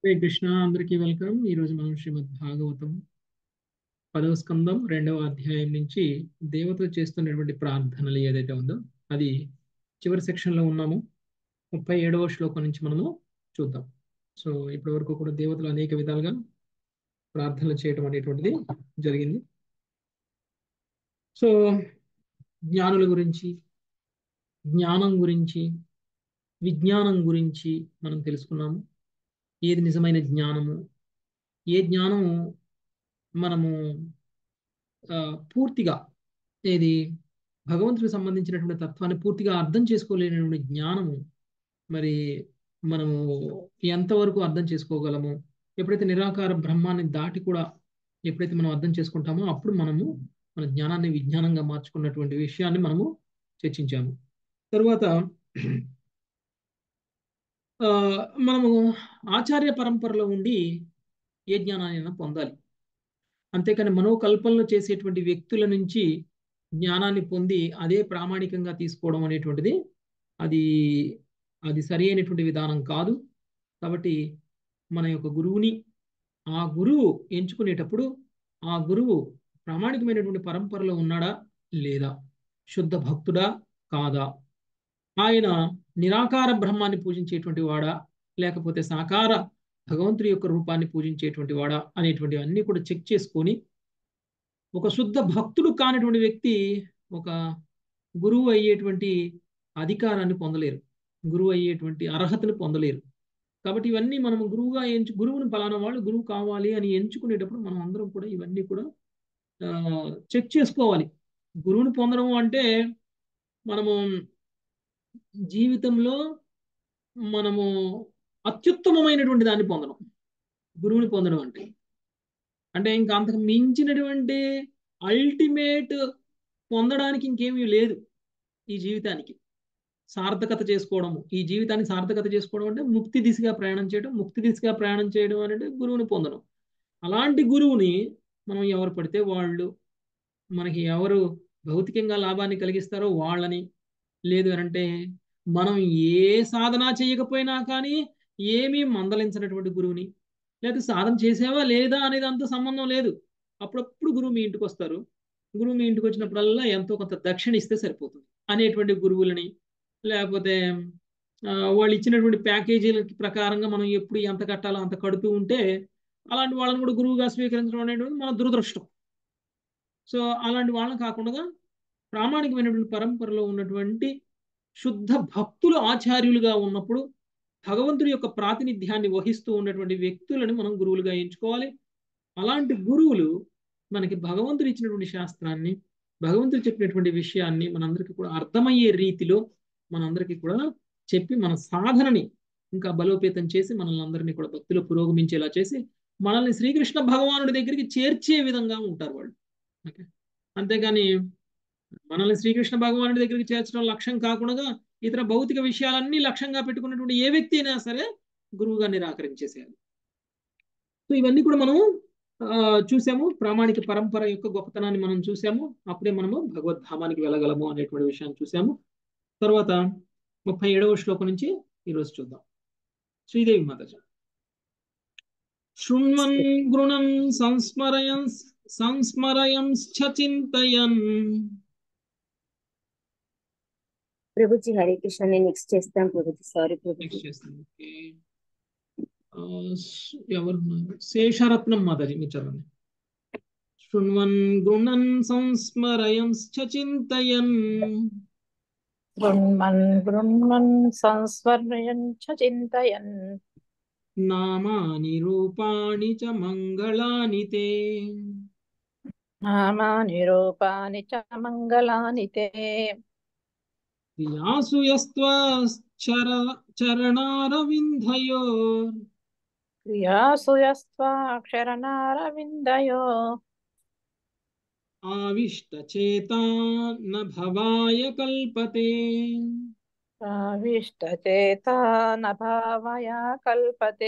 హరే కృష్ణ అందరికీ వెల్కమ్ ఈరోజు మనం శ్రీమద్ భాగవతం పదవ స్కందం రెండవ అధ్యాయం నుంచి దేవతలు చేస్తున్నటువంటి ప్రార్థనలు ఏదైతే ఉందో అది చివరి సెక్షన్లో ఉన్నాము ముప్పై ఏడవ శ్లోకం నుంచి మనము చూద్దాం సో ఇప్పటి వరకు కూడా దేవతలు అనేక విధాలుగా ప్రార్థనలు చేయటం అనేటువంటిది జరిగింది సో జ్ఞానుల గురించి జ్ఞానం గురించి విజ్ఞానం గురించి మనం తెలుసుకున్నాము ఏది నిజమైన జ్ఞానము ఏ జ్ఞానము మనము పూర్తిగా ఏది భగవంతుడికి సంబంధించినటువంటి తత్వాన్ని పూర్తిగా అర్థం చేసుకోలేనటువంటి జ్ఞానము మరి మనము ఎంతవరకు అర్థం చేసుకోగలము ఎప్పుడైతే నిరాకార బ్రహ్మాన్ని దాటి కూడా ఎప్పుడైతే మనం అర్థం చేసుకుంటామో అప్పుడు మనము మన జ్ఞానాన్ని విజ్ఞానంగా మార్చుకున్నటువంటి విషయాన్ని మనము చర్చించాము తరువాత మనము ఆచార్య పరంపరలో ఉండి ఏ జ్ఞానాన్ని పొందాలి అంతేకాని మనోకల్పనలు చేసేటువంటి వ్యక్తుల నుంచి జ్ఞానాన్ని పొంది అదే ప్రామాణికంగా తీసుకోవడం అనేటువంటిది అది అది సరి అయినటువంటి విధానం కాదు కాబట్టి మన యొక్క గురువుని ఆ గురువు ఎంచుకునేటప్పుడు ఆ గురువు ప్రామాణికమైనటువంటి పరంపరలో ఉన్నాడా లేదా శుద్ధ భక్తుడా కాదా ఆయన నిరాకార బ్రహ్మాన్ని పూజించేటువంటి వాడా లేకపోతే సాకార భగవంతుడి యొక్క రూపాన్ని పూజించేటువంటి వాడా అనేటువంటి అన్ని కూడా చెక్ చేసుకొని ఒక శుద్ధ భక్తుడు కానిటువంటి వ్యక్తి ఒక గురువు అయ్యేటువంటి అధికారాన్ని పొందలేరు గురువు అయ్యేటువంటి అర్హతను పొందలేరు కాబట్టి ఇవన్నీ మనం గురువుగా ఎంచు గురువుని పలానా వాళ్ళు గురువు కావాలి అని ఎంచుకునేటప్పుడు మనం అందరం కూడా ఇవన్నీ కూడా చెక్ చేసుకోవాలి గురువుని పొందడం అంటే మనము జీవితంలో మనము అత్యుత్తమమైనటువంటి దాన్ని పొందడం గురువుని పొందడం అంటే అంటే ఇంకా అంతకు మించినటువంటి అల్టిమేట్ పొందడానికి ఇంకేమీ లేదు ఈ జీవితానికి సార్థకత చేసుకోవడము ఈ జీవితాన్ని సార్థకత చేసుకోవడం అంటే ముక్తి దిశగా ప్రయాణం చేయడం ముక్తి దిశగా ప్రయాణం చేయడం అంటే గురువుని పొందడం అలాంటి గురువుని మనం ఎవరు పడితే వాళ్ళు మనకి ఎవరు భౌతికంగా లాభాన్ని కలిగిస్తారో వాళ్ళని లేదు అంటే మనం ఏ సాధన చేయకపోయినా కానీ ఏమీ మందలించినటువంటి గురువుని లేదా సాధన చేసావా లేదా అనేది అంత సంబంధం లేదు అప్పుడప్పుడు గురువు మీ ఇంటికి వస్తారు గురువు మీ ఇంటికి వచ్చినప్పుడల్లా ఎంతో కొంత దక్షిణ ఇస్తే సరిపోతుంది అనేటువంటి గురువులని లేకపోతే వాళ్ళు ఇచ్చినటువంటి ప్యాకేజీల ప్రకారంగా మనం ఎప్పుడు ఎంత కట్టాలో అంత కడుతూ ఉంటే అలాంటి వాళ్ళని కూడా గురువుగా స్వీకరించడం అనేటువంటి మన దురదృష్టం సో అలాంటి వాళ్ళని కాకుండా ప్రామాణికమైనటువంటి పరంపరలో ఉన్నటువంటి శుద్ధ భక్తులు ఆచార్యులుగా ఉన్నప్పుడు భగవంతుడి యొక్క ప్రాతినిధ్యాన్ని వహిస్తూ ఉన్నటువంటి వ్యక్తులను మనం గురువులుగా ఎంచుకోవాలి అలాంటి గురువులు మనకి భగవంతుడు ఇచ్చినటువంటి శాస్త్రాన్ని భగవంతుడు చెప్పినటువంటి విషయాన్ని మనందరికీ కూడా అర్థమయ్యే రీతిలో మనందరికీ కూడా చెప్పి మన సాధనని ఇంకా బలోపేతం చేసి మనల్ని అందరినీ కూడా భక్తిలో పురోగమించేలా చేసి మనల్ని శ్రీకృష్ణ భగవానుడి దగ్గరికి చేర్చే విధంగా ఉంటారు వాళ్ళు ఓకే అంతేగాని మనల్ని శ్రీకృష్ణ భగవానుడి దగ్గరికి చేర్చడం లక్ష్యం కాకుండా ఇతర భౌతిక విషయాలన్నీ లక్ష్యంగా పెట్టుకున్నటువంటి ఏ వ్యక్తి అయినా సరే గురువుగా నిరాకరించేసేయాలి సో ఇవన్నీ కూడా మనం చూసాము ప్రామాణిక పరంపర యొక్క గొప్పతనాన్ని మనం చూసాము అప్పుడే మనము భగవద్ధామానికి వెళ్ళగలము అనేటువంటి విషయాన్ని చూసాము తర్వాత ముప్పై ఏడవ శ్లోకం నుంచి ఈరోజు చూద్దాం శ్రీదేవి మాతాజ శృణ్వన్ గృణన్ సంస్మరయన్ సంస్మరయంశ్చ చింతయన్ ప్రభుజీ హరే కృష్ణ నేను నెక్స్ట్ చేస్తాను ప్రభుజీ సారీ ప్రభుజీ నెక్స్ట్ చేస్తాను ఓకే ఎవరు శేషరత్నం మాతాజీ మీరు చదవండి శృణ్వన్ గృణన్ సంస్మరయంశ్చ చింతయన్ గృణ్మన్ గృణ్మన్ సంస్మరయన్ చ చింతయన్ నామాని రూపాణి చ మంగళాని తే నామాని రూపాని చ మంగళాని తే క్రియాసు యస్త్వశ్చర చరణారవిందయో క్రియాసు యస్త్వాక్షరణారవిందయో ఆవిష్టచేతా న భవాయ కల్పతే ఆవిష్టచేత నభావయ కల్పతే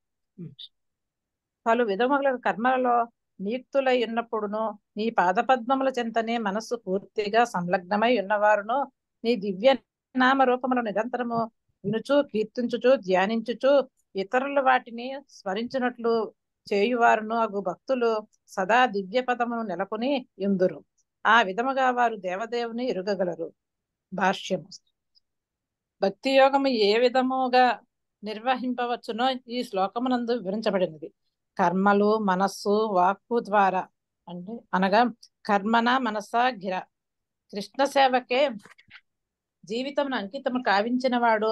పలు విధముల కర్మలలో నియుక్తులై ఉన్నప్పుడును నీ పాదపద్మముల చెంతనే మనస్సు పూర్తిగా సంలగ్నమై ఉన్నవారును నీ దివ్య నామ రూపములు నిరంతరము వినుచు కీర్తించుచు ధ్యానించుచు ఇతరులు వాటిని స్మరించినట్లు చేయువారును అగు భక్తులు సదా దివ్య పదమును నెలకొని ఇందురు ఆ విధముగా వారు దేవదేవుని ఎరుగగలరు భాష్యము భక్తి యోగము ఏ విధముగా నిర్వహింపవచ్చునో ఈ శ్లోకమునందు వివరించబడినది కర్మలు మనస్సు వాక్కు ద్వారా అంటే అనగా కర్మన మనస గిర కృష్ణ సేవకే జీవితమును అంకితము కావించిన వాడు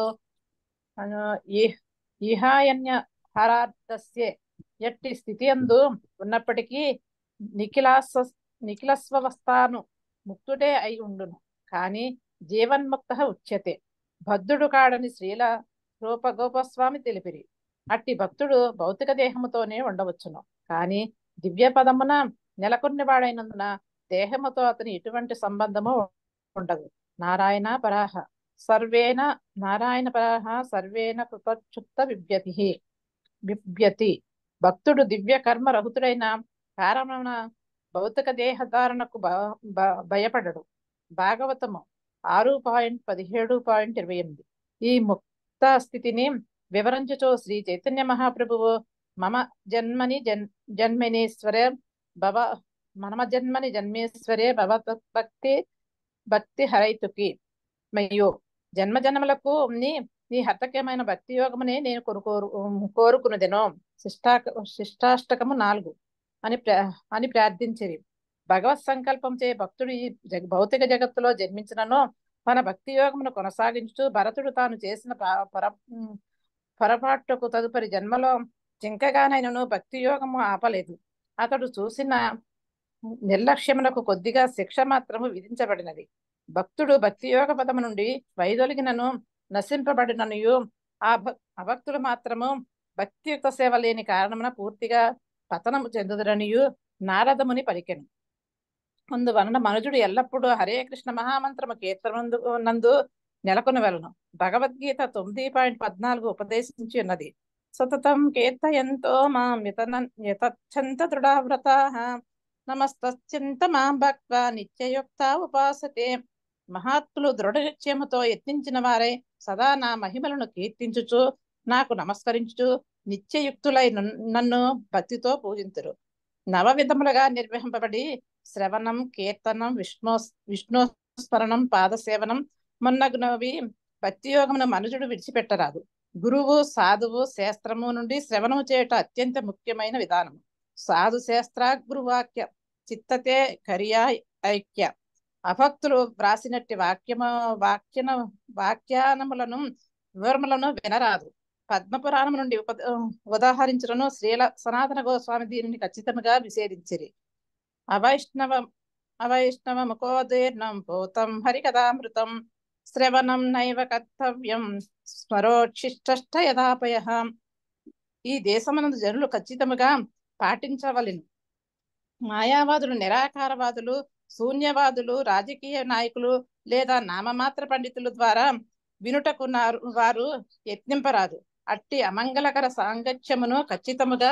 ఇహాయన్య హరార్థస్యే ఎట్టి స్థితి అందు ఉన్నప్పటికీ నిఖిలాస్వ నిఖిలస్వస్థాను ముక్తుడే అయి ఉండును కానీ జీవన్ముక్త ఉచ్యతే భద్రుడు కాడని శ్రీల రూపగోపస్వామి తెలిపిరి అట్టి భక్తుడు భౌతిక దేహముతోనే ఉండవచ్చును కానీ దివ్య పదమున నెలకొన్ని వాడైనందున దేహముతో అతని ఎటువంటి సంబంధము ఉండదు నారాయణ పరాహ సర్వేన నారాయణ పరాహ సర్వేన కృతచుక్త బిభ్యతి బిభ్యతి భక్తుడు దివ్య కర్మ రహితుడైన కారణమున భౌతిక దేహధారణకు భయపడడు భాగవతము ఆరు పాయింట్ పదిహేడు పాయింట్ ఇరవై ఎనిమిది ఈ ముక్త స్థితిని వివరించుచో శ్రీ చైతన్య మహాప్రభువు మమ జన్మని జన్ జన్మినీశ్వర భవ మనమ జన్మని జన్మేశ్వరే భవ భక్తి భక్తి హరైతుకి మయ్యో జన్మ జన్మలకు నీ నీ హతకమైన భక్తి యోగమునే నేను కొనుకోరు కోరుకున్నదెనో శిష్టా శిష్టాష్టకము నాలుగు అని అని ప్రార్థించిరి భగవత్ సంకల్పం చే భక్తుడు ఈ జగ భౌతిక జగత్తులో జన్మించినను తన భక్తి యోగమును కొనసాగించుతూ భరతుడు తాను చేసిన పర పొరపాటుకు తదుపరి జన్మలో చింకగానైనను భక్తి యోగము ఆపలేదు అతడు చూసిన నిర్లక్ష్యమునకు కొద్దిగా శిక్ష మాత్రము విధించబడినది భక్తుడు భక్తి యోగ పదము నుండి వైదొలిగినను నశింపబడిననియు ఆ అభక్తుడు మాత్రము భక్తియుక్త సేవ లేని కారణమున పూర్తిగా పతనము చెందుదరనియు నారదముని పలికెను అందువలన మనుజుడు ఎల్లప్పుడూ హరే కృష్ణ మహామంత్రము కీర్తనందు నందు నెలకొని వెళ్ళను భగవద్గీత తొమ్మిది పాయింట్ పద్నాలుగు ఉపదేశించి ఉన్నది సతతం కీర్తయంతో మాం యతచ్చంత దృఢవ్రత నమస్తశ్చింత మాం భక్త నిత్యయుక్త ఉపాసతే మహాత్ములు దృఢ నిశ్చయముతో యత్నించిన వారే సదా నా మహిమలను కీర్తించుచు నాకు నమస్కరించుచు నిత్యయుక్తులై నన్ను భక్తితో పూజింతురు నవ విధములుగా నిర్వహింపబడి శ్రవణం కీర్తనం విష్ణు విష్ణు స్మరణం పాదసేవనం మొన్నగునవి భక్తి యోగమును మనుజుడు విడిచిపెట్టరాదు గురువు సాధువు శాస్త్రము నుండి శ్రవణము చేయట అత్యంత ముఖ్యమైన విధానము సాధు శాస్త్ర గురువాక్య చిత్తతే కరియా ఐక్య అభక్తులు వ్రాసినట్టి వాక్యము వాక్యన వాక్యానములను వివరములను వినరాదు పద్మపురాణం నుండి ఉప ఉదాహరించడను శ్రీల సనాతన గోస్వామి దీనిని ఖచ్చితంగా నిషేధించిరి అవైష్ణవ అవైష్ణవ ముఖోదీర్ణం భూతం హరికథామృతం శ్రవణం నైవ కర్తవ్యం స్మరోక్షిష్ట యథాపయ ఈ దేశమనందు జనులు ఖచ్చితముగా పాటించవలెను మాయావాదులు నిరాకారవాదులు శూన్యవాదులు రాజకీయ నాయకులు లేదా నామమాత్ర పండితుల ద్వారా వినుటకు వారు యత్నింపరాదు అట్టి అమంగళకర సాంగత్యమును ఖచ్చితముగా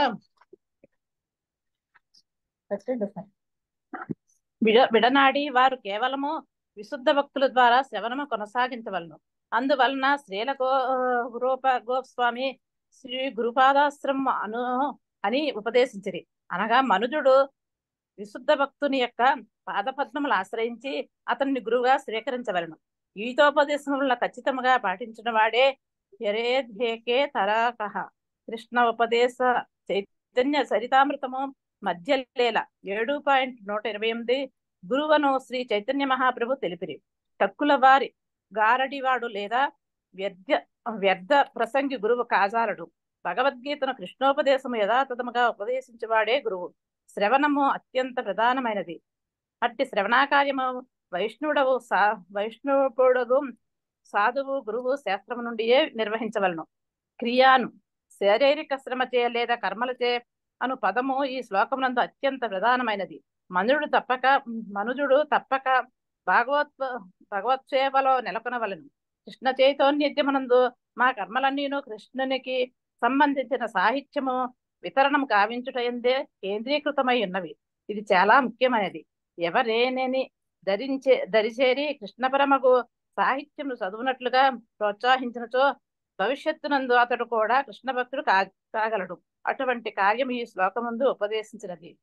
విడ విడనాడి వారు కేవలము విశుద్ధ భక్తుల ద్వారా శ్రవణము కొనసాగించవలను అందువలన శ్రీల గో రూప గోస్వామి శ్రీ గురుపాదాశ్రమం అను అని ఉపదేశించిరి అనగా మనుజుడు విశుద్ధ భక్తుని యొక్క పాదపద్మములు ఆశ్రయించి అతన్ని గురువుగా స్వీకరించవలను గీతోపదేశములను ఖచ్చితంగా పాటించిన వాడే యరేధ్యేకే తరాకహ కృష్ణ ఉపదేశ చైతన్య సరితామృతము మధ్యలేల ఏడు పాయింట్ నూట ఇరవై ఎనిమిది గురువను శ్రీ చైతన్య మహాప్రభు తెలిపిరి టక్కుల వారి గారడివాడు లేదా వ్యర్థ వ్యర్థ ప్రసంగి గురువు కాజాలడు భగవద్గీతను కృష్ణోపదేశము యథాతథముగా ఉపదేశించేవాడే గురువు శ్రవణము అత్యంత ప్రధానమైనది అట్టి శ్రవణాకార్యము వైష్ణవుడవు సా వైష్ణవుడు సాధువు గురువు శాస్త్రము నుండియే నిర్వహించవలను క్రియాను శారీరక శ్రమ చే లేదా కర్మలచే అను పదము ఈ శ్లోకమునందు అత్యంత ప్రధానమైనది మనుజుడు తప్పక మనుజుడు తప్పక భాగవత్ భగవత్సేవలో నెలకొనవలను కృష్ణ చైతన్యమునందు మా కర్మలన్నీను కృష్ణునికి సంబంధించిన సాహిత్యము వితరణం కావించుటయందే కేంద్రీకృతమై ఉన్నవి ఇది చాలా ముఖ్యమైనది ఎవరేనేని ధరించే దరిచేరి కృష్ణ పరమకు సాహిత్యము చదువునట్లుగా ప్రోత్సహించినచో భవిష్యత్తునందు అతడు కూడా కృష్ణ భక్తుడు కా కాగలడు అటువంటి కార్యం ఈ శ్లోకమందు ఉపదేశించినది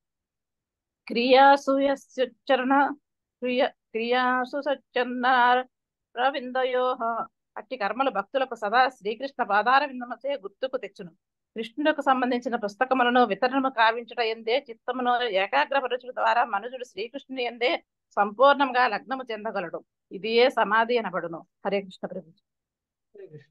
క్రియాసూయచరణ క్రియ క్రియాసు సచ్చన్నార ప్రవిందయో అట్టి కర్మలు భక్తులకు సదా శ్రీకృష్ణ పాదార విందమచే గుర్తుకు తెచ్చును కృష్ణులకు సంబంధించిన పుస్తకములను వితరణము కావించుట ఎందే చిత్తమును ఏకాగ్రపరచుట ద్వారా మనుషుడు శ్రీకృష్ణుని ఎందే సంపూర్ణంగా లగ్నము చెందగలడు ఇది ఏ సమాధి అనబడును హరే కృష్ణ ప్రభు హరే కృష్ణ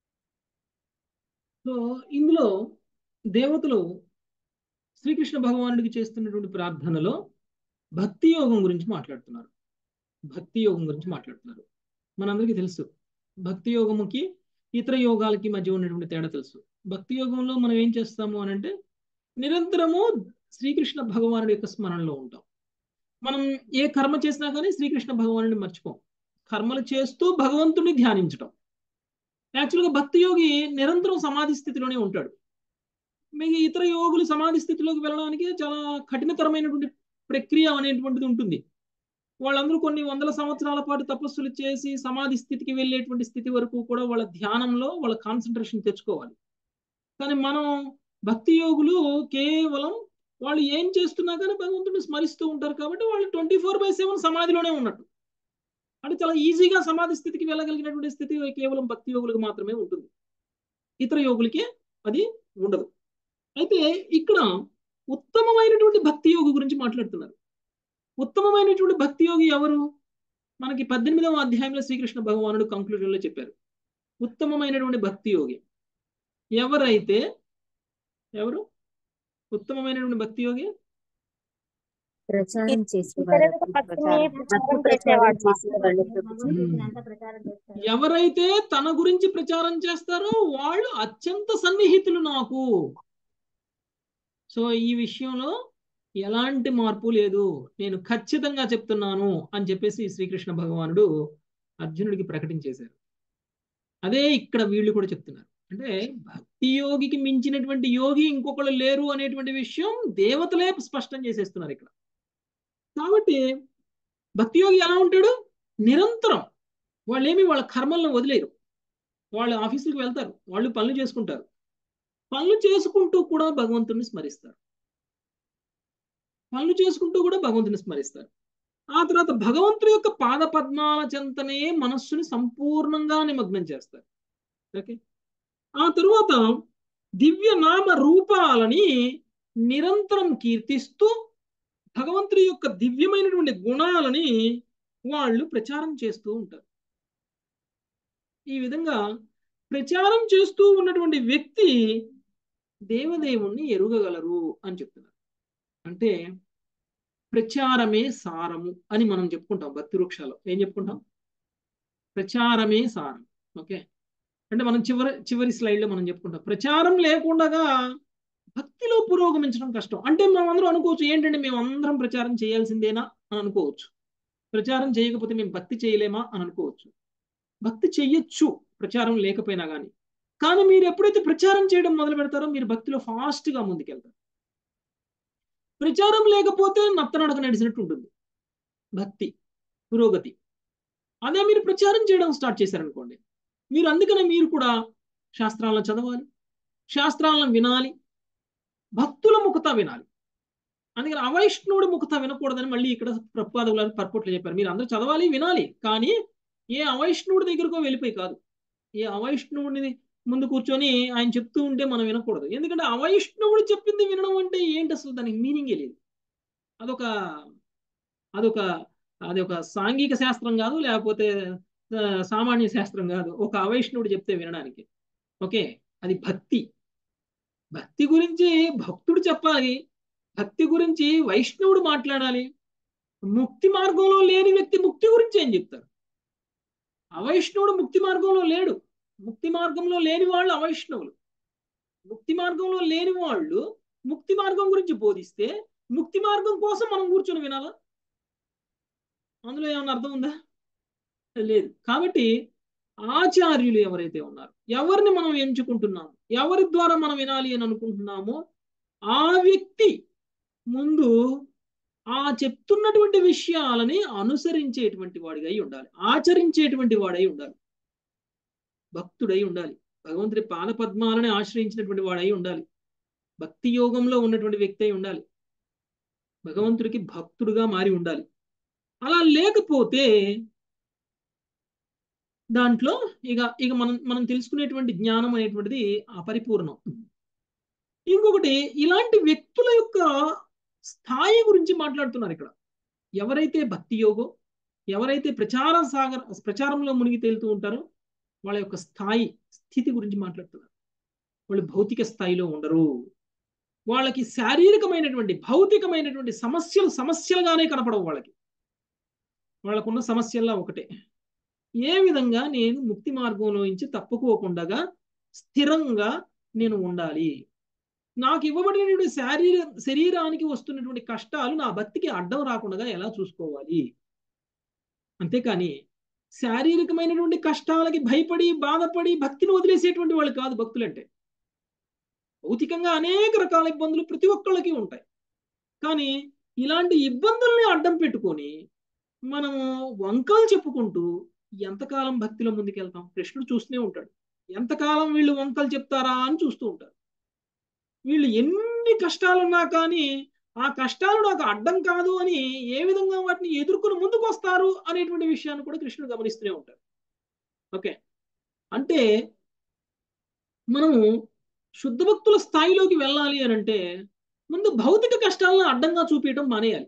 సో ఇందులో దేవతలు శ్రీకృష్ణ భగవానుడికి చేస్తున్నటువంటి ప్రార్థనలో భక్తి యోగం గురించి మాట్లాడుతున్నారు భక్తి యోగం గురించి మాట్లాడుతున్నారు మనందరికీ తెలుసు భక్తి యోగముకి ఇతర యోగాలకి మధ్య ఉన్నటువంటి తేడా తెలుసు భక్తి యోగంలో మనం ఏం చేస్తాము అని అంటే నిరంతరము శ్రీకృష్ణ భగవానుడి యొక్క స్మరణలో ఉంటాం మనం ఏ కర్మ చేసినా కానీ శ్రీకృష్ణ భగవానుడిని మర్చిపోం కర్మలు చేస్తూ భగవంతుడిని ధ్యానించటం యాక్చువల్గా భక్తి యోగి నిరంతరం సమాధి స్థితిలోనే ఉంటాడు మీకు ఇతర యోగులు సమాధి స్థితిలోకి వెళ్ళడానికి చాలా కఠినతరమైనటువంటి ప్రక్రియ అనేటువంటిది ఉంటుంది వాళ్ళందరూ కొన్ని వందల సంవత్సరాల పాటు తపస్సులు చేసి సమాధి స్థితికి వెళ్ళేటువంటి స్థితి వరకు కూడా వాళ్ళ ధ్యానంలో వాళ్ళ కాన్సన్ట్రేషన్ తెచ్చుకోవాలి కానీ మనం భక్తి యోగులు కేవలం వాళ్ళు ఏం చేస్తున్నా కానీ భగవంతుడిని స్మరిస్తూ ఉంటారు కాబట్టి వాళ్ళు ట్వంటీ ఫోర్ బై సెవెన్ సమాధిలోనే ఉన్నట్టు అంటే చాలా ఈజీగా సమాధి స్థితికి వెళ్ళగలిగినటువంటి స్థితి కేవలం భక్తి యోగులకు మాత్రమే ఉంటుంది ఇతర యోగులకి అది ఉండదు అయితే ఇక్కడ ఉత్తమమైనటువంటి భక్తి యోగి గురించి మాట్లాడుతున్నారు ఉత్తమమైనటువంటి భక్తి యోగి ఎవరు మనకి పద్దెనిమిదవ అధ్యాయంలో శ్రీకృష్ణ భగవానుడు కంక్లూజన్లో చెప్పారు ఉత్తమమైనటువంటి భక్తి యోగి ఎవరైతే ఎవరు ఉత్తమమైనటువంటి భక్తి యోగి ప్రచారం చేసేవారు ఇతరులకు భక్తిని భక్తి ప్రచారం ప్రచారం చేసేవాడు చేసేవాళ్ళు ఎవరైతే తన గురించి ప్రచారం చేస్తారో వాళ్ళు అత్యంత సన్నిహితులు నాకు సో ఈ విషయంలో ఎలాంటి మార్పు లేదు నేను ఖచ్చితంగా చెప్తున్నాను అని చెప్పేసి శ్రీకృష్ణ భగవానుడు అర్జునుడికి ప్రకటించేశారు అదే ఇక్కడ వీళ్ళు కూడా చెప్తున్నారు అంటే భక్తి యోగికి మించినటువంటి యోగి ఇంకొకళ్ళు లేరు అనేటువంటి విషయం దేవతలే స్పష్టం చేసేస్తున్నారు ఇక్కడ కాబట్టి భక్తి యోగి ఎలా ఉంటాడు నిరంతరం వాళ్ళేమి వాళ్ళ కర్మలను వదిలేరు వాళ్ళు ఆఫీసులకు వెళ్తారు వాళ్ళు పనులు చేసుకుంటారు పనులు చేసుకుంటూ కూడా భగవంతుని స్మరిస్తారు పనులు చేసుకుంటూ కూడా భగవంతుని స్మరిస్తారు ఆ తర్వాత భగవంతుడి యొక్క పాద పద్మాల చెంతనే మనస్సుని సంపూర్ణంగా నిమగ్నం చేస్తారు ఓకే ఆ తరువాత దివ్య నామ రూపాలని నిరంతరం కీర్తిస్తూ భగవంతుడి యొక్క దివ్యమైనటువంటి గుణాలని వాళ్ళు ప్రచారం చేస్తూ ఉంటారు ఈ విధంగా ప్రచారం చేస్తూ ఉన్నటువంటి వ్యక్తి దేవదేవుణ్ణి ఎరుగగలరు అని చెప్తున్నారు అంటే ప్రచారమే సారము అని మనం చెప్పుకుంటాం భక్తి వృక్షాలు ఏం చెప్పుకుంటాం ప్రచారమే సారం ఓకే అంటే మనం చివరి చివరి స్లైడ్లో మనం చెప్పుకుంటాం ప్రచారం లేకుండా భక్తిలో పురోగమించడం కష్టం అంటే మనం అందరం అనుకోవచ్చు ఏంటంటే మేము అందరం ప్రచారం చేయాల్సిందేనా అని అనుకోవచ్చు ప్రచారం చేయకపోతే మేము భక్తి చేయలేమా అని అనుకోవచ్చు భక్తి చెయ్యొచ్చు ప్రచారం లేకపోయినా కానీ కానీ మీరు ఎప్పుడైతే ప్రచారం చేయడం మొదలు పెడతారో మీరు భక్తిలో ఫాస్ట్గా ముందుకెళ్తారు ప్రచారం లేకపోతే నత్తనడక నడిచినట్టు ఉంటుంది భక్తి పురోగతి అదే మీరు ప్రచారం చేయడం స్టార్ట్ చేశారనుకోండి మీరు అందుకనే మీరు కూడా శాస్త్రాలను చదవాలి శాస్త్రాలను వినాలి భక్తుల ముఖత వినాలి అందుకని అవైష్ణవుడి ముఖత వినకూడదని మళ్ళీ ఇక్కడ ప్రపాదవులు పర్పట్లు చెప్పారు మీరు అందరూ చదవాలి వినాలి కానీ ఏ అవైష్ణవుడి దగ్గరకో వెళ్ళిపోయి కాదు ఏ అవైష్ణవుడిని ముందు కూర్చొని ఆయన చెప్తూ ఉంటే మనం వినకూడదు ఎందుకంటే అవైష్ణవుడు చెప్పింది వినడం అంటే ఏంటి అసలు దానికి మీనింగే లేదు అదొక అదొక అది ఒక సాంఘిక శాస్త్రం కాదు లేకపోతే సామాన్య శాస్త్రం కాదు ఒక అవైష్ణవుడు చెప్తే వినడానికి ఓకే అది భక్తి భక్తి గురించి భక్తుడు చెప్పాలి భక్తి గురించి వైష్ణవుడు మాట్లాడాలి ముక్తి మార్గంలో లేని వ్యక్తి ముక్తి గురించి ఏం చెప్తారు అవైష్ణవుడు ముక్తి మార్గంలో లేడు ముక్తి మార్గంలో లేని వాళ్ళు అవైష్ణవులు ముక్తి మార్గంలో లేని వాళ్ళు ముక్తి మార్గం గురించి బోధిస్తే ముక్తి మార్గం కోసం మనం కూర్చొని వినాలా అందులో ఏమన్నా అర్థం ఉందా లేదు కాబట్టి ఆచార్యులు ఎవరైతే ఉన్నారు ఎవరిని మనం ఎంచుకుంటున్నాము ఎవరి ద్వారా మనం వినాలి అని అనుకుంటున్నామో ఆ వ్యక్తి ముందు ఆ చెప్తున్నటువంటి విషయాలని అనుసరించేటువంటి వాడిగా ఉండాలి ఆచరించేటువంటి వాడై ఉండాలి భక్తుడై ఉండాలి భగవంతుడి పాద పద్మాలని ఆశ్రయించినటువంటి వాడై ఉండాలి భక్తి యోగంలో ఉన్నటువంటి వ్యక్తి అయి ఉండాలి భగవంతుడికి భక్తుడుగా మారి ఉండాలి అలా లేకపోతే దాంట్లో ఇక ఇక మనం మనం తెలుసుకునేటువంటి జ్ఞానం అనేటువంటిది అపరిపూర్ణం ఇంకొకటి ఇలాంటి వ్యక్తుల యొక్క స్థాయి గురించి మాట్లాడుతున్నారు ఇక్కడ ఎవరైతే భక్తి యోగం ఎవరైతే ప్రచార సాగర ప్రచారంలో మునిగి తేలుతూ ఉంటారో వాళ్ళ యొక్క స్థాయి స్థితి గురించి మాట్లాడుతున్నారు వాళ్ళు భౌతిక స్థాయిలో ఉండరు వాళ్ళకి శారీరకమైనటువంటి భౌతికమైనటువంటి సమస్యలు సమస్యలుగానే కనపడవు వాళ్ళకి వాళ్ళకున్న సమస్యల్లో ఒకటే ఏ విధంగా నేను ముక్తి మార్గంలో నుంచి తప్పుకోకుండా స్థిరంగా నేను ఉండాలి నాకు ఇవ్వబడినటువంటి శారీర శరీరానికి వస్తున్నటువంటి కష్టాలు నా భక్తికి అడ్డం రాకుండా ఎలా చూసుకోవాలి అంతేకాని శారీరకమైనటువంటి కష్టాలకి భయపడి బాధపడి భక్తిని వదిలేసేటువంటి వాళ్ళు కాదు భక్తులంటే భౌతికంగా అనేక రకాల ఇబ్బందులు ప్రతి ఒక్కళ్ళకి ఉంటాయి కానీ ఇలాంటి ఇబ్బందుల్ని అడ్డం పెట్టుకొని మనము వంకలు చెప్పుకుంటూ ఎంతకాలం భక్తిలో ముందుకెళ్తాం కృష్ణుడు చూస్తూనే ఉంటాడు ఎంతకాలం వీళ్ళు వంకలు చెప్తారా అని చూస్తూ ఉంటారు వీళ్ళు ఎన్ని కష్టాలున్నా కానీ ఆ కష్టాలు నాకు అడ్డం కాదు అని ఏ విధంగా వాటిని ఎదుర్కొని ముందుకు వస్తారు అనేటువంటి విషయాన్ని కూడా కృష్ణుడు గమనిస్తూనే ఉంటారు ఓకే అంటే మనము శుద్ధ భక్తుల స్థాయిలోకి వెళ్ళాలి అని అంటే ముందు భౌతిక కష్టాలను అడ్డంగా చూపించడం మానేయాలి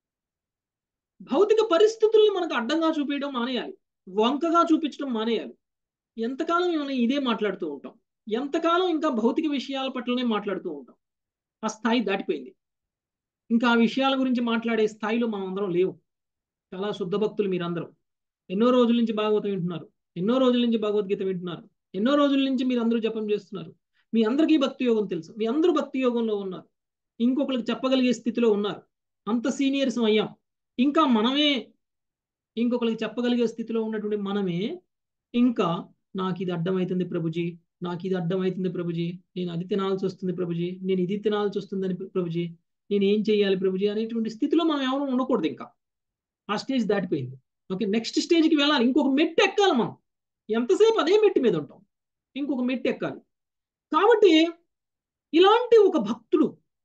భౌతిక పరిస్థితుల్ని మనకు అడ్డంగా చూపించడం మానేయాలి వంకగా చూపించడం మానేయాలి ఎంతకాలం మనం ఇదే మాట్లాడుతూ ఉంటాం ఎంతకాలం ఇంకా భౌతిక విషయాల పట్లనే మాట్లాడుతూ ఉంటాం ఆ స్థాయి దాటిపోయింది ఇంకా ఆ విషయాల గురించి మాట్లాడే స్థాయిలో మనం అందరం లేవు చాలా శుద్ధ భక్తులు మీరందరూ ఎన్నో రోజుల నుంచి భాగవతం వింటున్నారు ఎన్నో రోజుల నుంచి భగవద్గీత వింటున్నారు ఎన్నో రోజుల నుంచి మీరు అందరూ జపం చేస్తున్నారు మీ అందరికీ భక్తి యోగం తెలుసు మీ అందరూ భక్తి యోగంలో ఉన్నారు ఇంకొకరికి చెప్పగలిగే స్థితిలో ఉన్నారు అంత సీనియర్స్ అయ్యాం ఇంకా మనమే ఇంకొకరికి చెప్పగలిగే స్థితిలో ఉన్నటువంటి మనమే ఇంకా నాకు ఇది అడ్డమవుతుంది ప్రభుజీ నాకు ఇది అడ్డమవుతుంది ప్రభుజీ నేను అది తినాల్సి వస్తుంది ప్రభుజీ నేను ఇది తినాల్సి వస్తుందని ప్రభుజీ నేను ఏం చేయాలి ప్రభుజీ అనేటువంటి స్థితిలో మనం ఎవరు ఉండకూడదు ఇంకా ఆ స్టేజ్ దాటిపోయింది ఓకే నెక్స్ట్ స్టేజ్కి వెళ్ళాలి ఇంకొక మెట్టు ఎక్కాలి మనం ఎంతసేపు అదే మెట్టు మీద ఉంటాం ఇంకొక మెట్టు ఎక్కాలి కాబట్టి ఇలాంటి ఒక భక్తుడు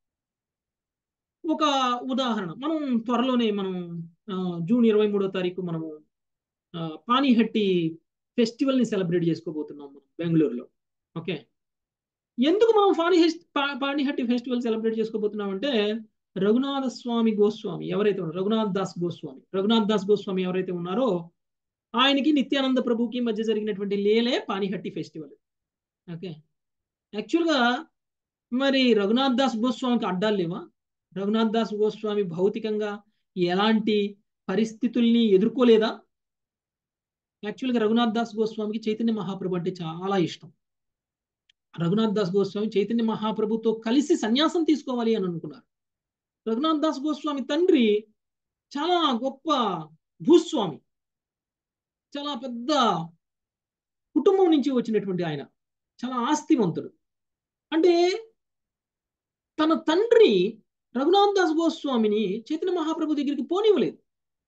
ఒక ఉదాహరణ మనం త్వరలోనే మనం జూన్ ఇరవై మూడో తారీఖు మనము పానీహట్టి ఫెస్టివల్ ని సెలబ్రేట్ చేసుకోబోతున్నాం మనం బెంగళూరులో ఓకే ఎందుకు మనం పానీ పానీహట్టి ఫెస్టివల్ సెలబ్రేట్ చేసుకోబోతున్నాం అంటే రఘునాథ స్వామి గోస్వామి ఎవరైతే ఉన్నారో రఘునాథ్ దాస్ గోస్వామి రఘునాథ్ దాస్ గోస్వామి ఎవరైతే ఉన్నారో ఆయనకి నిత్యానంద ప్రభుకి మధ్య జరిగినటువంటి లేలే పానీహట్టి ఫెస్టివల్ ఓకే యాక్చువల్గా మరి రఘునాథ్ దాస్ గోస్వామికి అడ్డాలు లేవా రఘునాథ్ దాస్ గోస్వామి భౌతికంగా ఎలాంటి పరిస్థితుల్ని ఎదుర్కోలేదా యాక్చువల్గా రఘునాథ్ దాస్ గోస్వామికి చైతన్య మహాప్రభు అంటే చాలా ఇష్టం రఘునాథ్ దాస్ గోస్వామి చైతన్య మహాప్రభుతో కలిసి సన్యాసం తీసుకోవాలి అని అనుకున్నారు రఘునాథ్ దాస్ గోస్వామి తండ్రి చాలా గొప్ప భూస్వామి చాలా పెద్ద కుటుంబం నుంచి వచ్చినటువంటి ఆయన చాలా ఆస్తివంతుడు అంటే తన తండ్రి రఘునాథ్ దాస్ గోస్వామిని చైతన్య మహాప్రభు దగ్గరికి పోనివ్వలేదు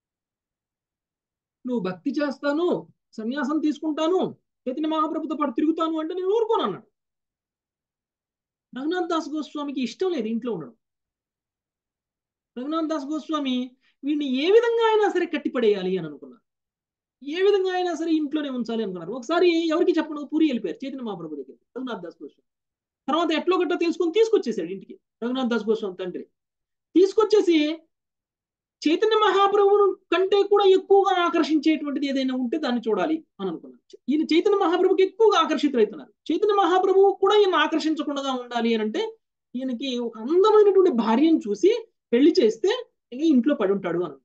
నువ్వు భక్తి చేస్తాను సన్యాసం తీసుకుంటాను చైతన్య మహాప్రభుతో పాటు తిరుగుతాను అంటే నేను ఊరుకోను అన్నాడు రఘునాథ్ దాస్ గోస్వామికి ఇష్టం లేదు ఇంట్లో ఉండడం రఘునాథ్ దాస్ గోస్వామి వీడిని ఏ విధంగా అయినా సరే కట్టిపడేయాలి అని అనుకున్నారు ఏ విధంగా అయినా సరే ఇంట్లోనే ఉంచాలి అనుకున్నారు ఒకసారి ఎవరికి చెప్పడం పూరి వెళ్ళిపోయారు చైతన్య మహాప్రభు దగ్గర రఘునాథ్ దాస్ గోస్వామి తర్వాత ఎట్లో గట్టో తెలుసుకొని తీసుకొచ్చేసాడు ఇంటికి రఘునాథ్ దాస్ గోస్వామి తండ్రి తీసుకొచ్చేసి చైతన్య మహాప్రభువు కంటే కూడా ఎక్కువగా ఆకర్షించేటువంటిది ఏదైనా ఉంటే దాన్ని చూడాలి అని అనుకున్నారు ఈయన చైతన్య మహాప్రభుకి ఎక్కువగా ఆకర్షితులవుతున్నారు చైతన్య మహాప్రభువు కూడా ఈయన ఆకర్షించకుండా ఉండాలి అని అంటే ఈయనకి ఒక అందమైనటువంటి భార్యను చూసి పెళ్లి చేస్తే ఇంట్లో పడి ఉంటాడు అని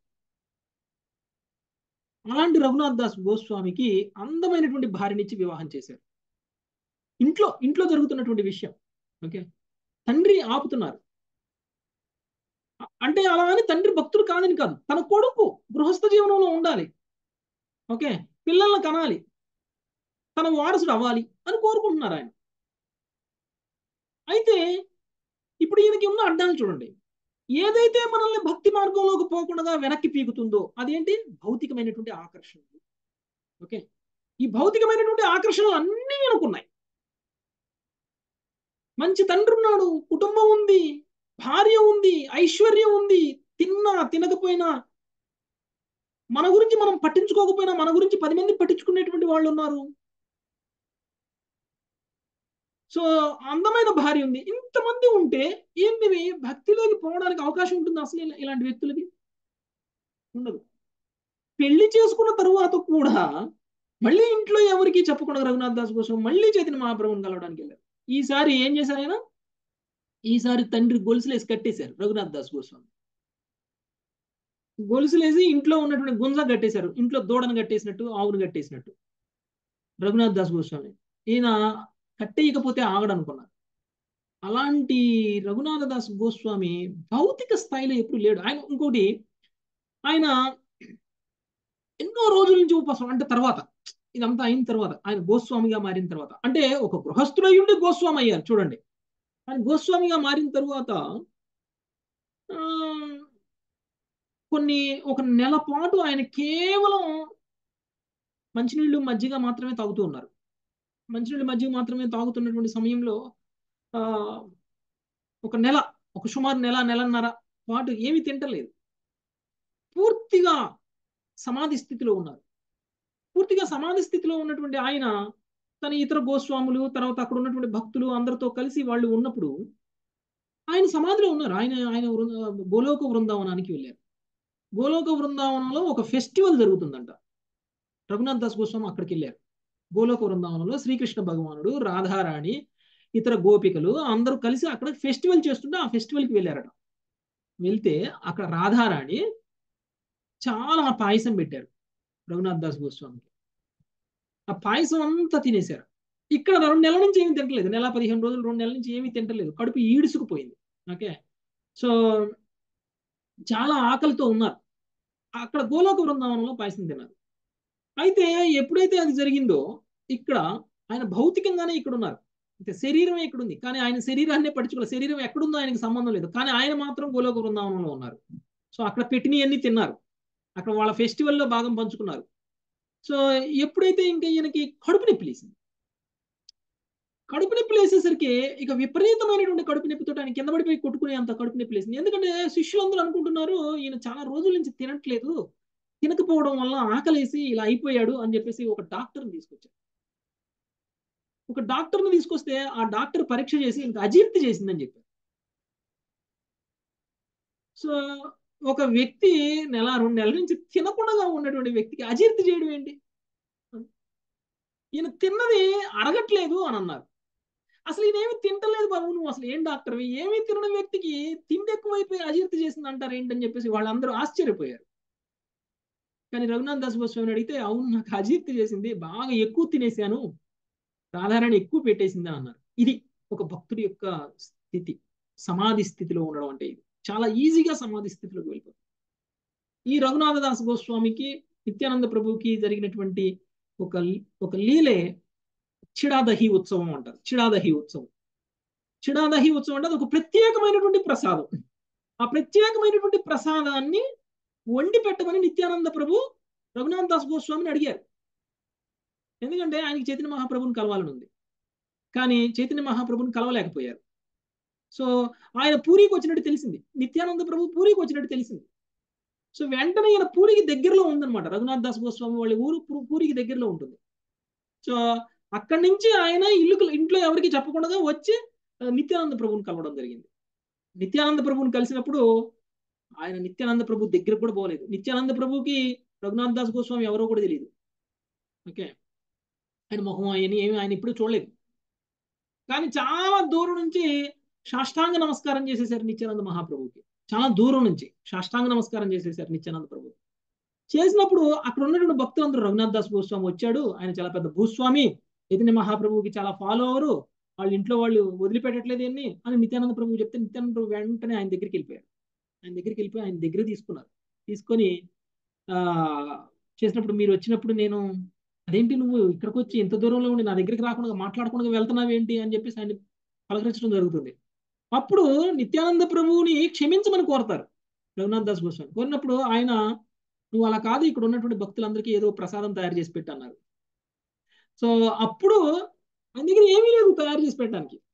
అలాంటి రఘునాథ్ దాస్ గోస్వామికి అందమైనటువంటి భార్యనిచ్చి వివాహం చేశారు ఇంట్లో ఇంట్లో జరుగుతున్నటువంటి విషయం ఓకే తండ్రి ఆపుతున్నారు అంటే అలా అని తండ్రి భక్తుడు కాదని కాదు తన కొడుకు గృహస్థ జీవనంలో ఉండాలి ఓకే పిల్లల్ని కనాలి తన వారసుడు అవ్వాలి అని కోరుకుంటున్నారు ఆయన అయితే ఇప్పుడు ఈయనకి ఉన్న అడ్డాలు చూడండి ఏదైతే మనల్ని భక్తి మార్గంలోకి పోకుండా వెనక్కి పీకుతుందో అదేంటి భౌతికమైనటువంటి ఆకర్షణలు ఓకే ఈ భౌతికమైనటువంటి ఆకర్షణలు అన్నీ అనుకున్నాయి మంచి తండ్రి ఉన్నాడు కుటుంబం ఉంది భార్య ఉంది ఐశ్వర్యం ఉంది తిన్నా తినకపోయినా మన గురించి మనం పట్టించుకోకపోయినా మన గురించి పది మంది పట్టించుకునేటువంటి వాళ్ళు ఉన్నారు సో అందమైన భార్య ఉంది ఇంతమంది ఉంటే ఏంటి భక్తిలోకి పోవడానికి అవకాశం ఉంటుంది అసలు ఇలా- ఇలాంటి వ్యక్తులకి ఉండదు పెళ్లి చేసుకున్న తరువాత కూడా మళ్ళీ ఇంట్లో ఎవరికి చెప్పకుండా రఘునాథ్ దాస్ కోసం మళ్ళీ చైతన్య మహాప్రభుని కలవడానికి వెళ్ళారు ఈసారి ఏం చేశారు ఆయన ఈసారి తండ్రి గొలుసులేసి కట్టేశారు రఘునాథ్ దాస్ గోస్వామి గొలుసులేసి ఇంట్లో ఉన్నటువంటి గుంజ కట్టేశారు ఇంట్లో దూడను కట్టేసినట్టు ఆవును కట్టేసినట్టు రఘునాథ్ దాస్ గోస్వామి ఈయన కట్టేయకపోతే ఆగడనుకున్నారు అలాంటి రఘునాథ దాస్ గోస్వామి భౌతిక స్థాయిలో ఎప్పుడు లేడు ఆయన ఇంకోటి ఆయన ఎన్నో రోజుల నుంచి ఉపవాసం అంటే తర్వాత ఇదంతా అయిన తర్వాత ఆయన గోస్వామిగా మారిన తర్వాత అంటే ఒక గృహస్థుడై ఉండి గోస్వామి అయ్యారు చూడండి ఆయన గోస్వామిగా మారిన తర్వాత ఆ, కొన్ని ఒక నెల పాటు ఆయన కేవలం మంచినీళ్ళు మజ్జిగ మాత్రమే తాగుతూ ఉన్నారు మంచినీళ్ళు మజ్జిగ మాత్రమే తాగుతున్నటువంటి సమయంలో ఆ ఒక నెల ఒక సుమారు నెల నెలన్నర పాటు ఏమీ తింటలేదు పూర్తిగా సమాధి స్థితిలో ఉన్నారు పూర్తిగా సమాధి స్థితిలో ఉన్నటువంటి ఆయన తన ఇతర గోస్వాములు తర్వాత అక్కడ ఉన్నటువంటి భక్తులు అందరితో కలిసి వాళ్ళు ఉన్నప్పుడు ఆయన సమాధిలో ఉన్నారు ఆయన ఆయన వృంద- గోలోక బృందావనానికి వెళ్ళారు గోలోక బృందావనంలో ఒక ఫెస్టివల్ జరుగుతుందంట రఘునాథ్ దాస్ గోస్వామి అక్కడికి వెళ్ళారు గోలోక బృందావనంలో శ్రీకృష్ణ భగవానుడు రాధారాణి ఇతర గోపికలు అందరూ కలిసి అక్కడ ఫెస్టివల్ చేస్తుంటే ఆ ఫెస్టివల్కి వెళ్ళారట వెళ్తే అక్కడ రాధారాణి చాలా పాయసం పెట్టారు రఘునాథ్ దాస్ గోస్వామికి ఆ పాయసం అంతా తినేశారు ఇక్కడ రెండు నెలల నుంచి ఏమీ తింటలేదు నెల పదిహేను రోజులు రెండు నెలల నుంచి ఏమీ తింటలేదు కడుపు ఈడుసుకుపోయింది ఓకే సో చాలా ఆకలితో ఉన్నారు అక్కడ గోలోక బృందావనంలో పాయసం తిన్నారు అయితే ఎప్పుడైతే అది జరిగిందో ఇక్కడ ఆయన భౌతికంగానే ఇక్కడ ఉన్నారు అంటే శరీరం ఇక్కడ ఉంది కానీ ఆయన శరీరాన్నే పట్టించుకోలేదు శరీరం ఎక్కడుందో ఆయనకి సంబంధం లేదు కానీ ఆయన మాత్రం గోలోక బృందావనంలో ఉన్నారు సో అక్కడ పెట్టినవన్నీ తిన్నారు అక్కడ వాళ్ళ ఫెస్టివల్లో భాగం పంచుకున్నారు సో ఎప్పుడైతే ఇంకా ఈయనకి కడుపు నొప్పి లేసింది కడుపు నొప్పి లేసేసరికి ఇక విపరీతమైనటువంటి కడుపు నొప్పితో ఆయన కింద పడిపోయి కొట్టుకునే అంత కడుపు నొప్పి లేసింది ఎందుకంటే శిష్యులందరూ అనుకుంటున్నారు ఈయన చాలా రోజుల నుంచి తినట్లేదు తినకపోవడం వల్ల ఆకలేసి ఇలా అయిపోయాడు అని చెప్పేసి ఒక డాక్టర్ని తీసుకొచ్చారు ఒక డాక్టర్ని తీసుకొస్తే ఆ డాక్టర్ పరీక్ష చేసి ఇంకా అజీర్తి చేసిందని చెప్పారు సో ఒక వ్యక్తి నెల రెండు నెలల నుంచి తినకుండా ఉన్నటువంటి వ్యక్తికి అజీర్తి చేయడం ఏంటి ఈయన తిన్నది అరగట్లేదు అని అన్నారు అసలు ఈయన ఏమి తింటలేదు బాబు నువ్వు అసలు ఏం డాక్టర్వి ఏమీ తినని వ్యక్తికి తిండి ఎక్కువైపోయి అజీర్తి చేసింది అంటారు ఏంటని చెప్పేసి వాళ్ళందరూ ఆశ్చర్యపోయారు కానీ రఘునాథ్ దాస్ గోస్వామిని అడిగితే అవును నాకు అజీర్తి చేసింది బాగా ఎక్కువ తినేశాను సాధారణ ఎక్కువ పెట్టేసింది అని అన్నారు ఇది ఒక భక్తుడి యొక్క స్థితి సమాధి స్థితిలో ఉండడం అంటే ఇది చాలా ఈజీగా సమాధి స్థితిలోకి వెళ్ళిపోతుంది ఈ రఘునాథ దాస్ గోస్వామికి నిత్యానంద ప్రభుకి జరిగినటువంటి ఒక ఒక లీలే చిడాదహి ఉత్సవం అంటారు చిడాదహి ఉత్సవం చిడాదహి ఉత్సవం అంటే అది ఒక ప్రత్యేకమైనటువంటి ప్రసాదం ఆ ప్రత్యేకమైనటువంటి ప్రసాదాన్ని వండి పెట్టమని నిత్యానంద ప్రభు రఘునాథ్ దాస్ గోస్వామిని అడిగారు ఎందుకంటే ఆయనకి చైతన్య మహాప్రభుని కలవాలని ఉంది కానీ చైతన్య మహాప్రభుని కలవలేకపోయారు సో ఆయన పూరికి వచ్చినట్టు తెలిసింది నిత్యానంద ప్రభు పూరికి వచ్చినట్టు తెలిసింది సో వెంటనే ఈయన పూరికి దగ్గరలో ఉందన్నమాట రఘునాథ్ దాస్ గోస్వామి వాళ్ళ ఊరు పూ- పూరికి దగ్గరలో ఉంటుంది సో అక్కడి నుంచి ఆయన ఇల్లు ఇంట్లో ఎవరికి చెప్పకుండా వచ్చి ఆ, నిత్యానంద ప్రభువుని కలవడం జరిగింది నిత్యానంద ప్రభువుని కలిసినప్పుడు ఆయన నిత్యానంద ప్రభు దగ్గర కూడా పోలేదు నిత్యానంద ప్రభుకి రఘునాథ్ దాస్ గోస్వామి ఎవరో కూడా తెలియదు ఓకే ఆయన ముఖం ఆయన ఏమి ఆయన ఇప్పుడు చూడలేదు కానీ చాలా దూరం నుంచి సాష్టాంగ నమస్కారం చేసేసారు నిత్యానంద మహాప్రభుకి చాలా దూరం నుంచి సాష్టాంగ నమస్కారం చేసేసారు నిత్యానంద ప్రభు చేసినప్పుడు అక్కడ ఉన్నటువంటి భక్తులందరూ రఘునాథ్ దాస్ గోస్వామి వచ్చాడు ఆయన చాలా పెద్ద భూస్వామి చైతన్య మహాప్రభువుకి చాలా ఫాలో అవరు వాళ్ళ ఇంట్లో వాళ్ళు వదిలిపెట్టట్లేదు ఎన్ని అని నిత్యానంద ప్రభు చెప్తే నిత్యానంద ప్రభు వెంటనే ఆయన దగ్గరికి వెళ్ళిపోయారు ఆయన దగ్గరికి వెళ్ళిపోయి ఆయన దగ్గర తీసుకున్నారు తీసుకొని ఆ చేసినప్పుడు మీరు వచ్చినప్పుడు నేను అదేంటి నువ్వు ఇక్కడికి వచ్చి ఇంత దూరంలో ఉండి నా దగ్గరికి రాకుండా మాట్లాడకుండా వెళ్తున్నావు ఏంటి అని చెప్పేసి ఆయన పలకరించడం జరుగుతుంది అప్పుడు నిత్యానంద ప్రభువుని క్షమించమని కోరతారు రఘునాథ్ దాస్ గోస్వామి కోరినప్పుడు ఆయన నువ్వు అలా కాదు ఇక్కడ ఉన్నటువంటి భక్తులందరికీ ఏదో ప్రసాదం తయారు చేసి పెట్టన్నారు సో అప్పుడు ఆయన దగ్గర ఏమీ లేదు తయారు చేసి పెట్టడానికి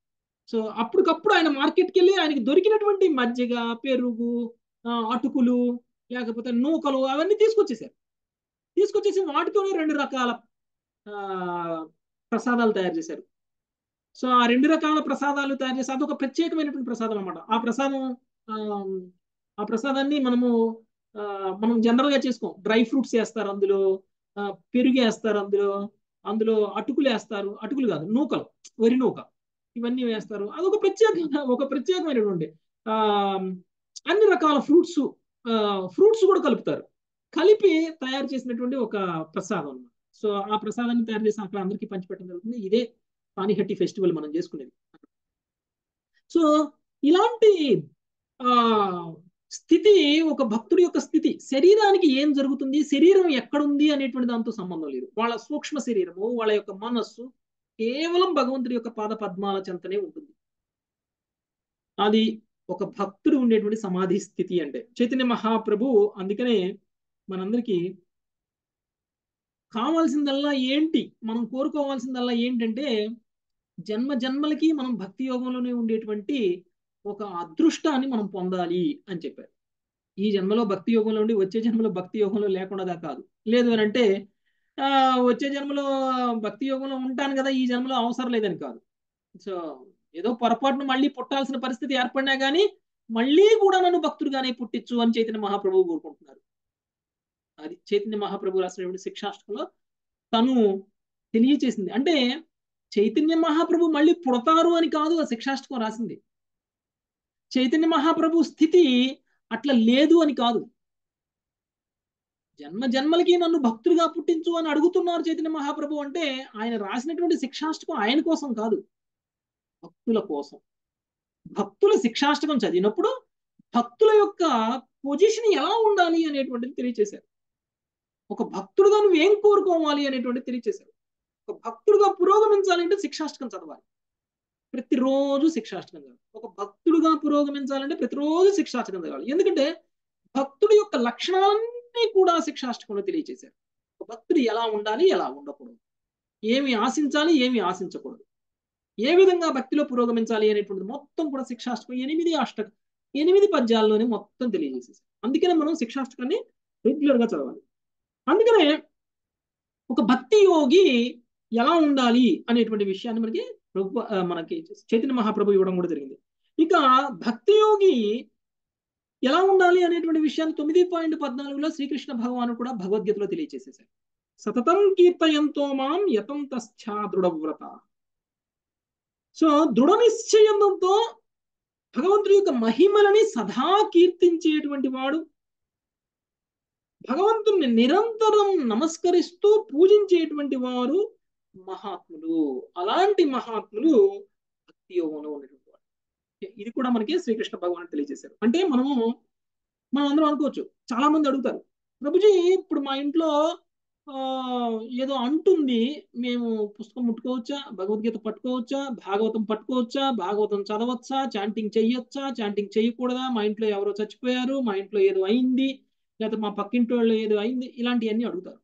సో అప్పటికప్పుడు ఆయన మార్కెట్కి వెళ్ళి ఆయనకి దొరికినటువంటి మజ్జిగ పెరుగు ఆ, అటుకులు లేకపోతే నూకలు అవన్నీ తీసుకొచ్చేసారు తీసుకొచ్చేసి వాటితోనే రెండు రకాల ఆ, ప్రసాదాలు తయారు చేశారు సో ఆ రెండు రకాల ప్రసాదాలు తయారు చేసి అదొక ప్రత్యేకమైనటువంటి ప్రసాదం అనమాట ఆ ప్రసాదం ఆ, ఆ ప్రసాదాన్ని మనము ఆ, మనం జనరల్ గా చేసుకోం డ్రై ఫ్రూట్స్ వేస్తారు అందులో ఆ, పెరుగు వేస్తారు అందులో అందులో అటుకులు వేస్తారు అటుకులు కాదు నూకలు వరి నూక ఇవన్నీ వేస్తారు అదొక ప్రత్యేక ఒక ప్రత్యేకమైనటువంటి ఆ అన్ని రకాల ఫ్రూట్స్ ఫ్రూట్స్ కూడా కలుపుతారు కలిపి తయారు చేసినటువంటి ఒక ప్రసాదం అన్నమాట సో ఆ ప్రసాదాన్ని తయారు చేసి అక్కడ అందరికీ పంచిపెట్టడం జరుగుతుంది ఇదే పానిహట్టి ఫెస్టివల్ మనం చేసుకునేది సో ఇలాంటి ఆ స్థితి ఒక భక్తుడి యొక్క స్థితి శరీరానికి ఏం జరుగుతుంది శరీరం ఎక్కడుంది అనేటువంటి దాంతో సంబంధం లేదు వాళ్ళ సూక్ష్మ శరీరము వాళ్ళ యొక్క మనస్సు కేవలం భగవంతుడి యొక్క పాద పద్మాల చెంతనే ఉంటుంది అది ఒక భక్తుడు ఉండేటువంటి సమాధి స్థితి అంటే చైతన్య మహాప్రభు అందుకనే మనందరికీ కావాల్సిందల్లా ఏంటి మనం కోరుకోవాల్సిందల్లా ఏంటంటే జన్మ జన్మలకి మనం భక్తి యోగంలోనే ఉండేటువంటి ఒక అదృష్టాన్ని మనం పొందాలి అని చెప్పారు ఈ జన్మలో భక్తి యోగంలో ఉండి వచ్చే జన్మలో భక్తి యోగంలో లేకుండా కాదు లేదు అని అంటే ఆ, వచ్చే జన్మలో భక్తి యోగంలో ఉంటాను కదా ఈ జన్మలో అవసరం లేదని కాదు సో ఏదో పొరపాటున మళ్ళీ పుట్టాల్సిన పరిస్థితి ఏర్పడినా కానీ మళ్ళీ కూడా నన్ను భక్తుడుగానే పుట్టించు అని చైతన్య మహాప్రభువు కోరుకుంటున్నారు అది చైతన్య మహాప్రభు రాసినటువంటి శిక్షాష్టకంలో తను తెలియచేసింది అంటే చైతన్య మహాప్రభు మళ్ళీ పుడతారు అని కాదు ఆ శిక్షాష్టకం రాసింది చైతన్య మహాప్రభు స్థితి అట్లా లేదు అని కాదు జన్మ జన్మలకి నన్ను భక్తుడిగా పుట్టించు అని అడుగుతున్నారు చైతన్య మహాప్రభు అంటే ఆయన రాసినటువంటి శిక్షాష్టకం ఆయన కోసం కాదు భక్తుల కోసం భక్తుల శిక్షాష్టకం చదివినప్పుడు భక్తుల యొక్క పొజిషన్ ఎలా ఉండాలి అనేటువంటిది తెలియచేశారు ఒక భక్తుడుగా నువ్వు ఏం కోరుకోవాలి అనేటువంటిది తెలియచేశారు ఒక భక్తుడుగా పురోగమించాలంటే శిక్షాష్టకం చదవాలి ప్రతిరోజు శిక్షాష్టకం చదవాలి ఒక భక్తుడుగా పురోగమించాలంటే ప్రతిరోజు శిక్షాష్టకం చదవాలి ఎందుకంటే భక్తుడి యొక్క లక్షణాలన్నీ కూడా శిక్షాష్టకంలో తెలియచేశారు ఒక భక్తుడు ఎలా ఉండాలి ఎలా ఉండకూడదు ఏమి ఆశించాలి ఏమి ఆశించకూడదు ఏ విధంగా భక్తిలో పురోగమించాలి అనేటువంటిది మొత్తం కూడా శిక్షాష్టకం ఎనిమిది అష్టకం ఎనిమిది పద్యాల్లోనే మొత్తం తెలియజేసేసారు అందుకనే మనం శిక్షాష్టకాన్ని రెగ్యులర్ గా చదవాలి అందుకనే ఒక భక్తి యోగి ఎలా ఉండాలి అనేటువంటి విషయాన్ని మనకి ప్రభు ఆ, మనకి చైతన్య మహాప్రభు ఇవ్వడం కూడా జరిగింది ఇక భక్తి యోగి ఎలా ఉండాలి అనేటువంటి విషయాన్ని తొమ్మిది పాయింట్ పద్నాలుగులో శ్రీకృష్ణ భగవాను కూడా భగవద్గీతలో తెలియజేసేసారు సతతం కీర్తయంతో మాం యతం తశ్చా దృఢవ్రత సో దృఢ నిశ్చయంతో భగవంతుడి యొక్క మహిమలని సదా కీర్తించేటువంటి వాడు భగవంతుణ్ణి నిరంతరం నమస్కరిస్తూ పూజించేటువంటి వారు మహాత్ములు అలాంటి మహాత్ములు భక్తి యోగంలో ఉన్నటువంటి వాడు ఇది కూడా మనకి శ్రీకృష్ణ భగవాన్ తెలియజేశారు అంటే మనము మనం అందరం అనుకోవచ్చు చాలా మంది అడుగుతారు ప్రభుజీ ఇప్పుడు మా ఇంట్లో ఆ, ఏదో అంటుంది మేము పుస్తకం ముట్టుకోవచ్చా భగవద్గీత పట్టుకోవచ్చా భాగవతం పట్టుకోవచ్చా భాగవతం చదవచ్చా చాంటింగ్ చెయ్యొచ్చా చాంటింగ్ చేయకూడదా మా ఇంట్లో ఎవరో చచ్చిపోయారు మా ఇంట్లో ఏదో అయింది లేకపోతే మా పక్కింటి వాళ్ళు ఏదో అయింది ఇలాంటివన్నీ అడుగుతారు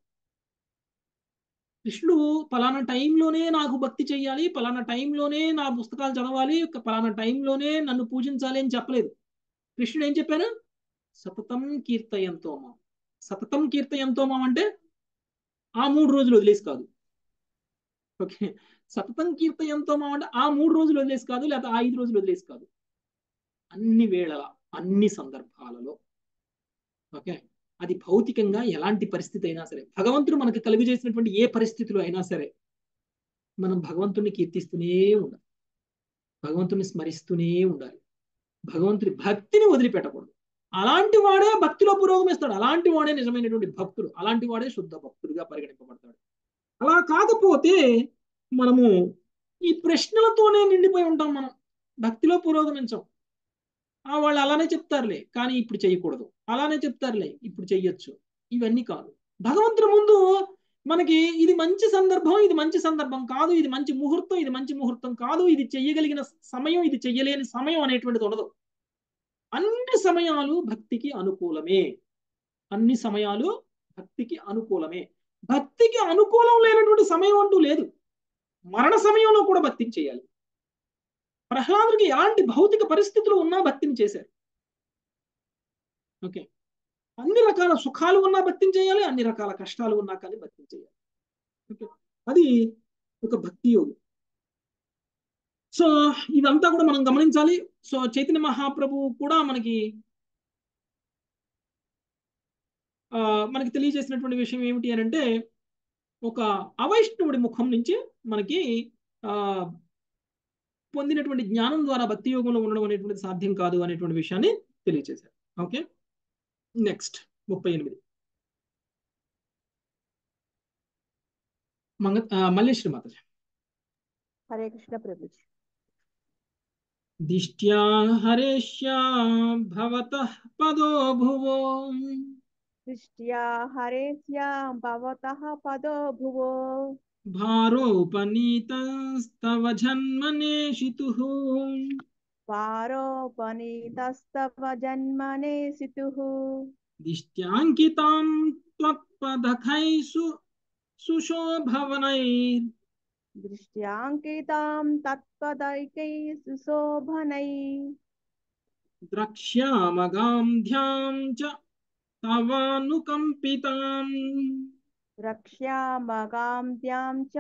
కృష్ణుడు పలానా టైంలోనే నాకు భక్తి చెయ్యాలి పలానా టైంలోనే నా పుస్తకాలు చదవాలి పలానా టైంలోనే నన్ను పూజించాలి అని చెప్పలేదు కృష్ణుడు ఏం చెప్పారు సతతం కీర్తయంతో మా సతతం కీర్తయంతో మాం అంటే ఆ మూడు రోజులు వదిలేసి కాదు ఓకే సతతం కీర్తయంతో మాం అంటే ఆ మూడు రోజులు వదిలేసి కాదు లేకపోతే ఆ ఐదు రోజులు వదిలేసి కాదు అన్ని వేళల అన్ని సందర్భాలలో ఓకే అది భౌతికంగా ఎలాంటి పరిస్థితి అయినా సరే భగవంతుడు మనకు కలుగు చేసినటువంటి ఏ పరిస్థితులు అయినా సరే మనం భగవంతుడిని కీర్తిస్తూనే ఉండాలి భగవంతుని స్మరిస్తూనే ఉండాలి భగవంతుడి భక్తిని వదిలిపెట్టకూడదు అలాంటి వాడే భక్తిలో పురోగమిస్తాడు అలాంటి వాడే నిజమైనటువంటి భక్తుడు అలాంటి వాడే శుద్ధ భక్తుడిగా పరిగణింపబడతాడు అలా కాకపోతే మనము ఈ ప్రశ్నలతోనే నిండిపోయి ఉంటాం మనం భక్తిలో పురోగమించం ఆ వాళ్ళు అలానే చెప్తారులే కానీ ఇప్పుడు చేయకూడదు అలానే చెప్తారులే ఇప్పుడు చెయ్యొచ్చు ఇవన్నీ కాదు భగవంతుడి ముందు మనకి ఇది మంచి సందర్భం ఇది మంచి సందర్భం కాదు ఇది మంచి ముహూర్తం ఇది మంచి ముహూర్తం కాదు ఇది చెయ్యగలిగిన సమయం ఇది చెయ్యలేని సమయం అనేటువంటిది ఉండదు అన్ని సమయాలు భక్తికి అనుకూలమే అన్ని సమయాలు భక్తికి అనుకూలమే భక్తికి అనుకూలం లేనటువంటి సమయం అంటూ లేదు మరణ సమయంలో కూడా భక్తికి చేయాలి ప్రహ్లాదుడికి ఎలాంటి భౌతిక పరిస్థితులు ఉన్నా భక్తిని చేశారు ఓకే అన్ని రకాల సుఖాలు ఉన్నా భక్తిని చేయాలి అన్ని రకాల కష్టాలు ఉన్నా కానీ భక్తిని చేయాలి ఓకే అది ఒక భక్తి యోగి సో ఇదంతా కూడా మనం గమనించాలి సో చైతన్య మహాప్రభు కూడా మనకి ఆ, మనకి తెలియజేసినటువంటి విషయం ఏమిటి అని అంటే ఒక అవైష్ణవుడి ముఖం నుంచి మనకి ఆ పొందినటువంటి జ్ఞానం ద్వారా భక్తి యోగంలో ఉండడం అనేటువంటి సాధ్యం కాదు అనేటువంటి విషయాన్ని తెలియజేశారు ఓకే నెక్స్ట్ ముప్పై ఎనిమిది మంగ ఆ, మల్లేశ్వరి మాతాజీ హరే కృష్ణ ప్రభుజీ దిష్ట్యా హరేష్యా భవతః పదో భువో దృష్ట్యా హరేస్యా భవతః పదో భువో భారోపనీతస్తవ జన్మనేషితుః పారోపనీతస్తవ జన్మనే సితుః దిష్ట్యాంకితాం త్వత్పదఖైసు సుశోభవనైర్ దృష్ట్యాంకితాం తత్పదైకై సుశోభనై ద్రక్ష్యామగాం ధ్యాం చ తవానుకంపితాం రక్ష్యామగాం త్యాం చ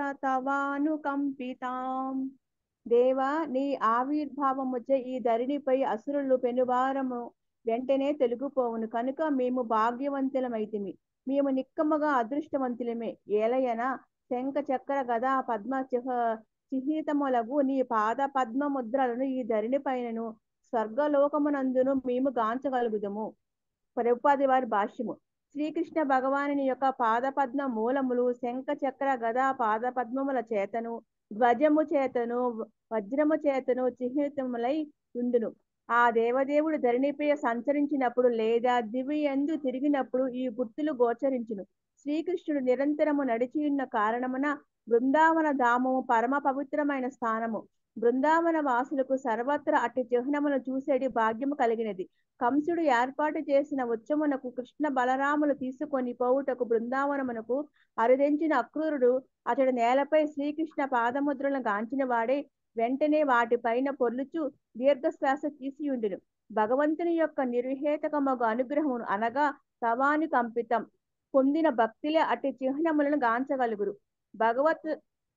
తవానుకంపితాం దేవా నీ ఆవిర్భావముచే ఈ ధరణిపై అసురులు పెనుభారము వెంటనే తొలగిపోవును కనుక మేము భాగ్యవంతులమైతిమి మేము నిక్కముగా అదృష్టవంతులమే ఏలయన శంఖ చక్ర గదా పద్మ చిహ చిహ్నితములగు నీ పాద పద్మ ముద్రలను ఈ ధరణి పైనను స్వర్గలోకమునందును మేము గాంచగలుగుదము ప్రభుపాది వారి భాష్యము శ్రీకృష్ణ భగవానుని యొక్క పాదపద్మ మూలములు శంఖ చక్ర గదా పాదపద్మముల చేతను ధ్వజము చేతను వజ్రము చేతను చిహ్నితములై ఉండును ఆ దేవదేవుడు ధరణిపై సంచరించినప్పుడు లేదా దివి ఎందు తిరిగినప్పుడు ఈ గుర్తులు గోచరించును శ్రీకృష్ణుడు నిరంతరము నడిచి ఉన్న కారణమున బృందావన ధామము పరమ పవిత్రమైన స్థానము బృందావన వాసులకు సర్వత్ర అట్టి చిహ్నమును చూసేటి భాగ్యము కలిగినది కంసుడు ఏర్పాటు చేసిన ఉత్సవమునకు కృష్ణ బలరాములు తీసుకొని పోవుటకు బృందావనమునకు అరుదెంచిన అక్రూరుడు అతడు నేలపై శ్రీకృష్ణ పాదముద్రలను గాంచిన వాడే వెంటనే వాటిపైన పొర్లుచు దీర్ఘశ్వాస తీసియుండును భగవంతుని యొక్క నిర్విహేతకమగు అనుగ్రహమును అనగా తవాని కంపితం పొందిన భక్తిలే అట్టి చిహ్నములను గాంచగలుగురు భగవత్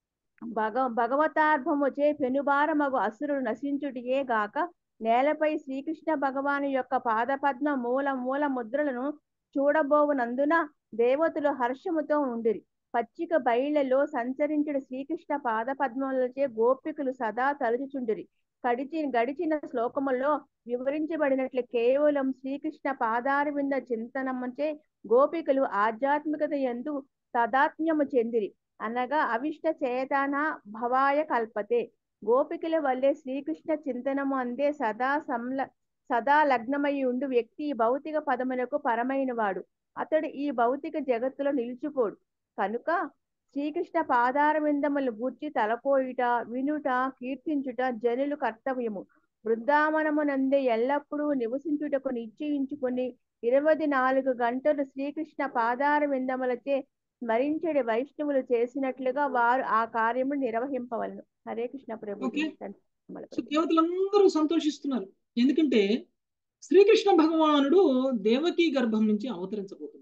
భగ భగవతార్భముచే పెనుభారమగు అసురుడు నశించుటియే గాక నేలపై శ్రీకృష్ణ భగవాను యొక్క పాదపద్మ మూల మూల ముద్రలను చూడబోవునందున దేవతలు హర్షముతో ఉండిరి పచ్చిక బయళ్లలో సంచరించుడు శ్రీకృష్ణ పాదపద్మములచే గోపికలు సదా తలుచుచుండిరి కడిచి గడిచిన శ్లోకములో వివరించబడినట్లు కేవలం శ్రీకృష్ణ పాదారవింద చింతనముచే గోపికలు ఆధ్యాత్మికత ఎందు తదాత్మ్యము చెందిరి అనగా అవిష్ట చేతన భవాయ కల్పతే గోపికల వల్లే శ్రీకృష్ణ చింతనము అందే సదా సంల సదా లగ్నమై ఉండు వ్యక్తి ఈ భౌతిక పదములకు పరమైన వాడు అతడు ఈ భౌతిక జగత్తులో నిలిచిపోడు కనుక శ్రీకృష్ణ పాదార విందములు గూర్చి తలపోయుట వినుట కీర్తించుట జనులు కర్తవ్యము బృందావనమునందే ఎల్లప్పుడూ నివసించుటకు నిశ్చయించుకుని ఇరవై నాలుగు గంటలు శ్రీకృష్ణ పాదార విందములచే స్మరించడి వైష్ణవులు చేసినట్లుగా వారు ఆ కార్యము నిర్వహింపవలను హరే కృష్ణ ప్రభు ఓకే సో దేవతలందరూ సంతోషిస్తున్నారు ఎందుకంటే శ్రీకృష్ణ భగవానుడు దేవకీ గర్భం నుంచి అవతరించబోతున్నాడు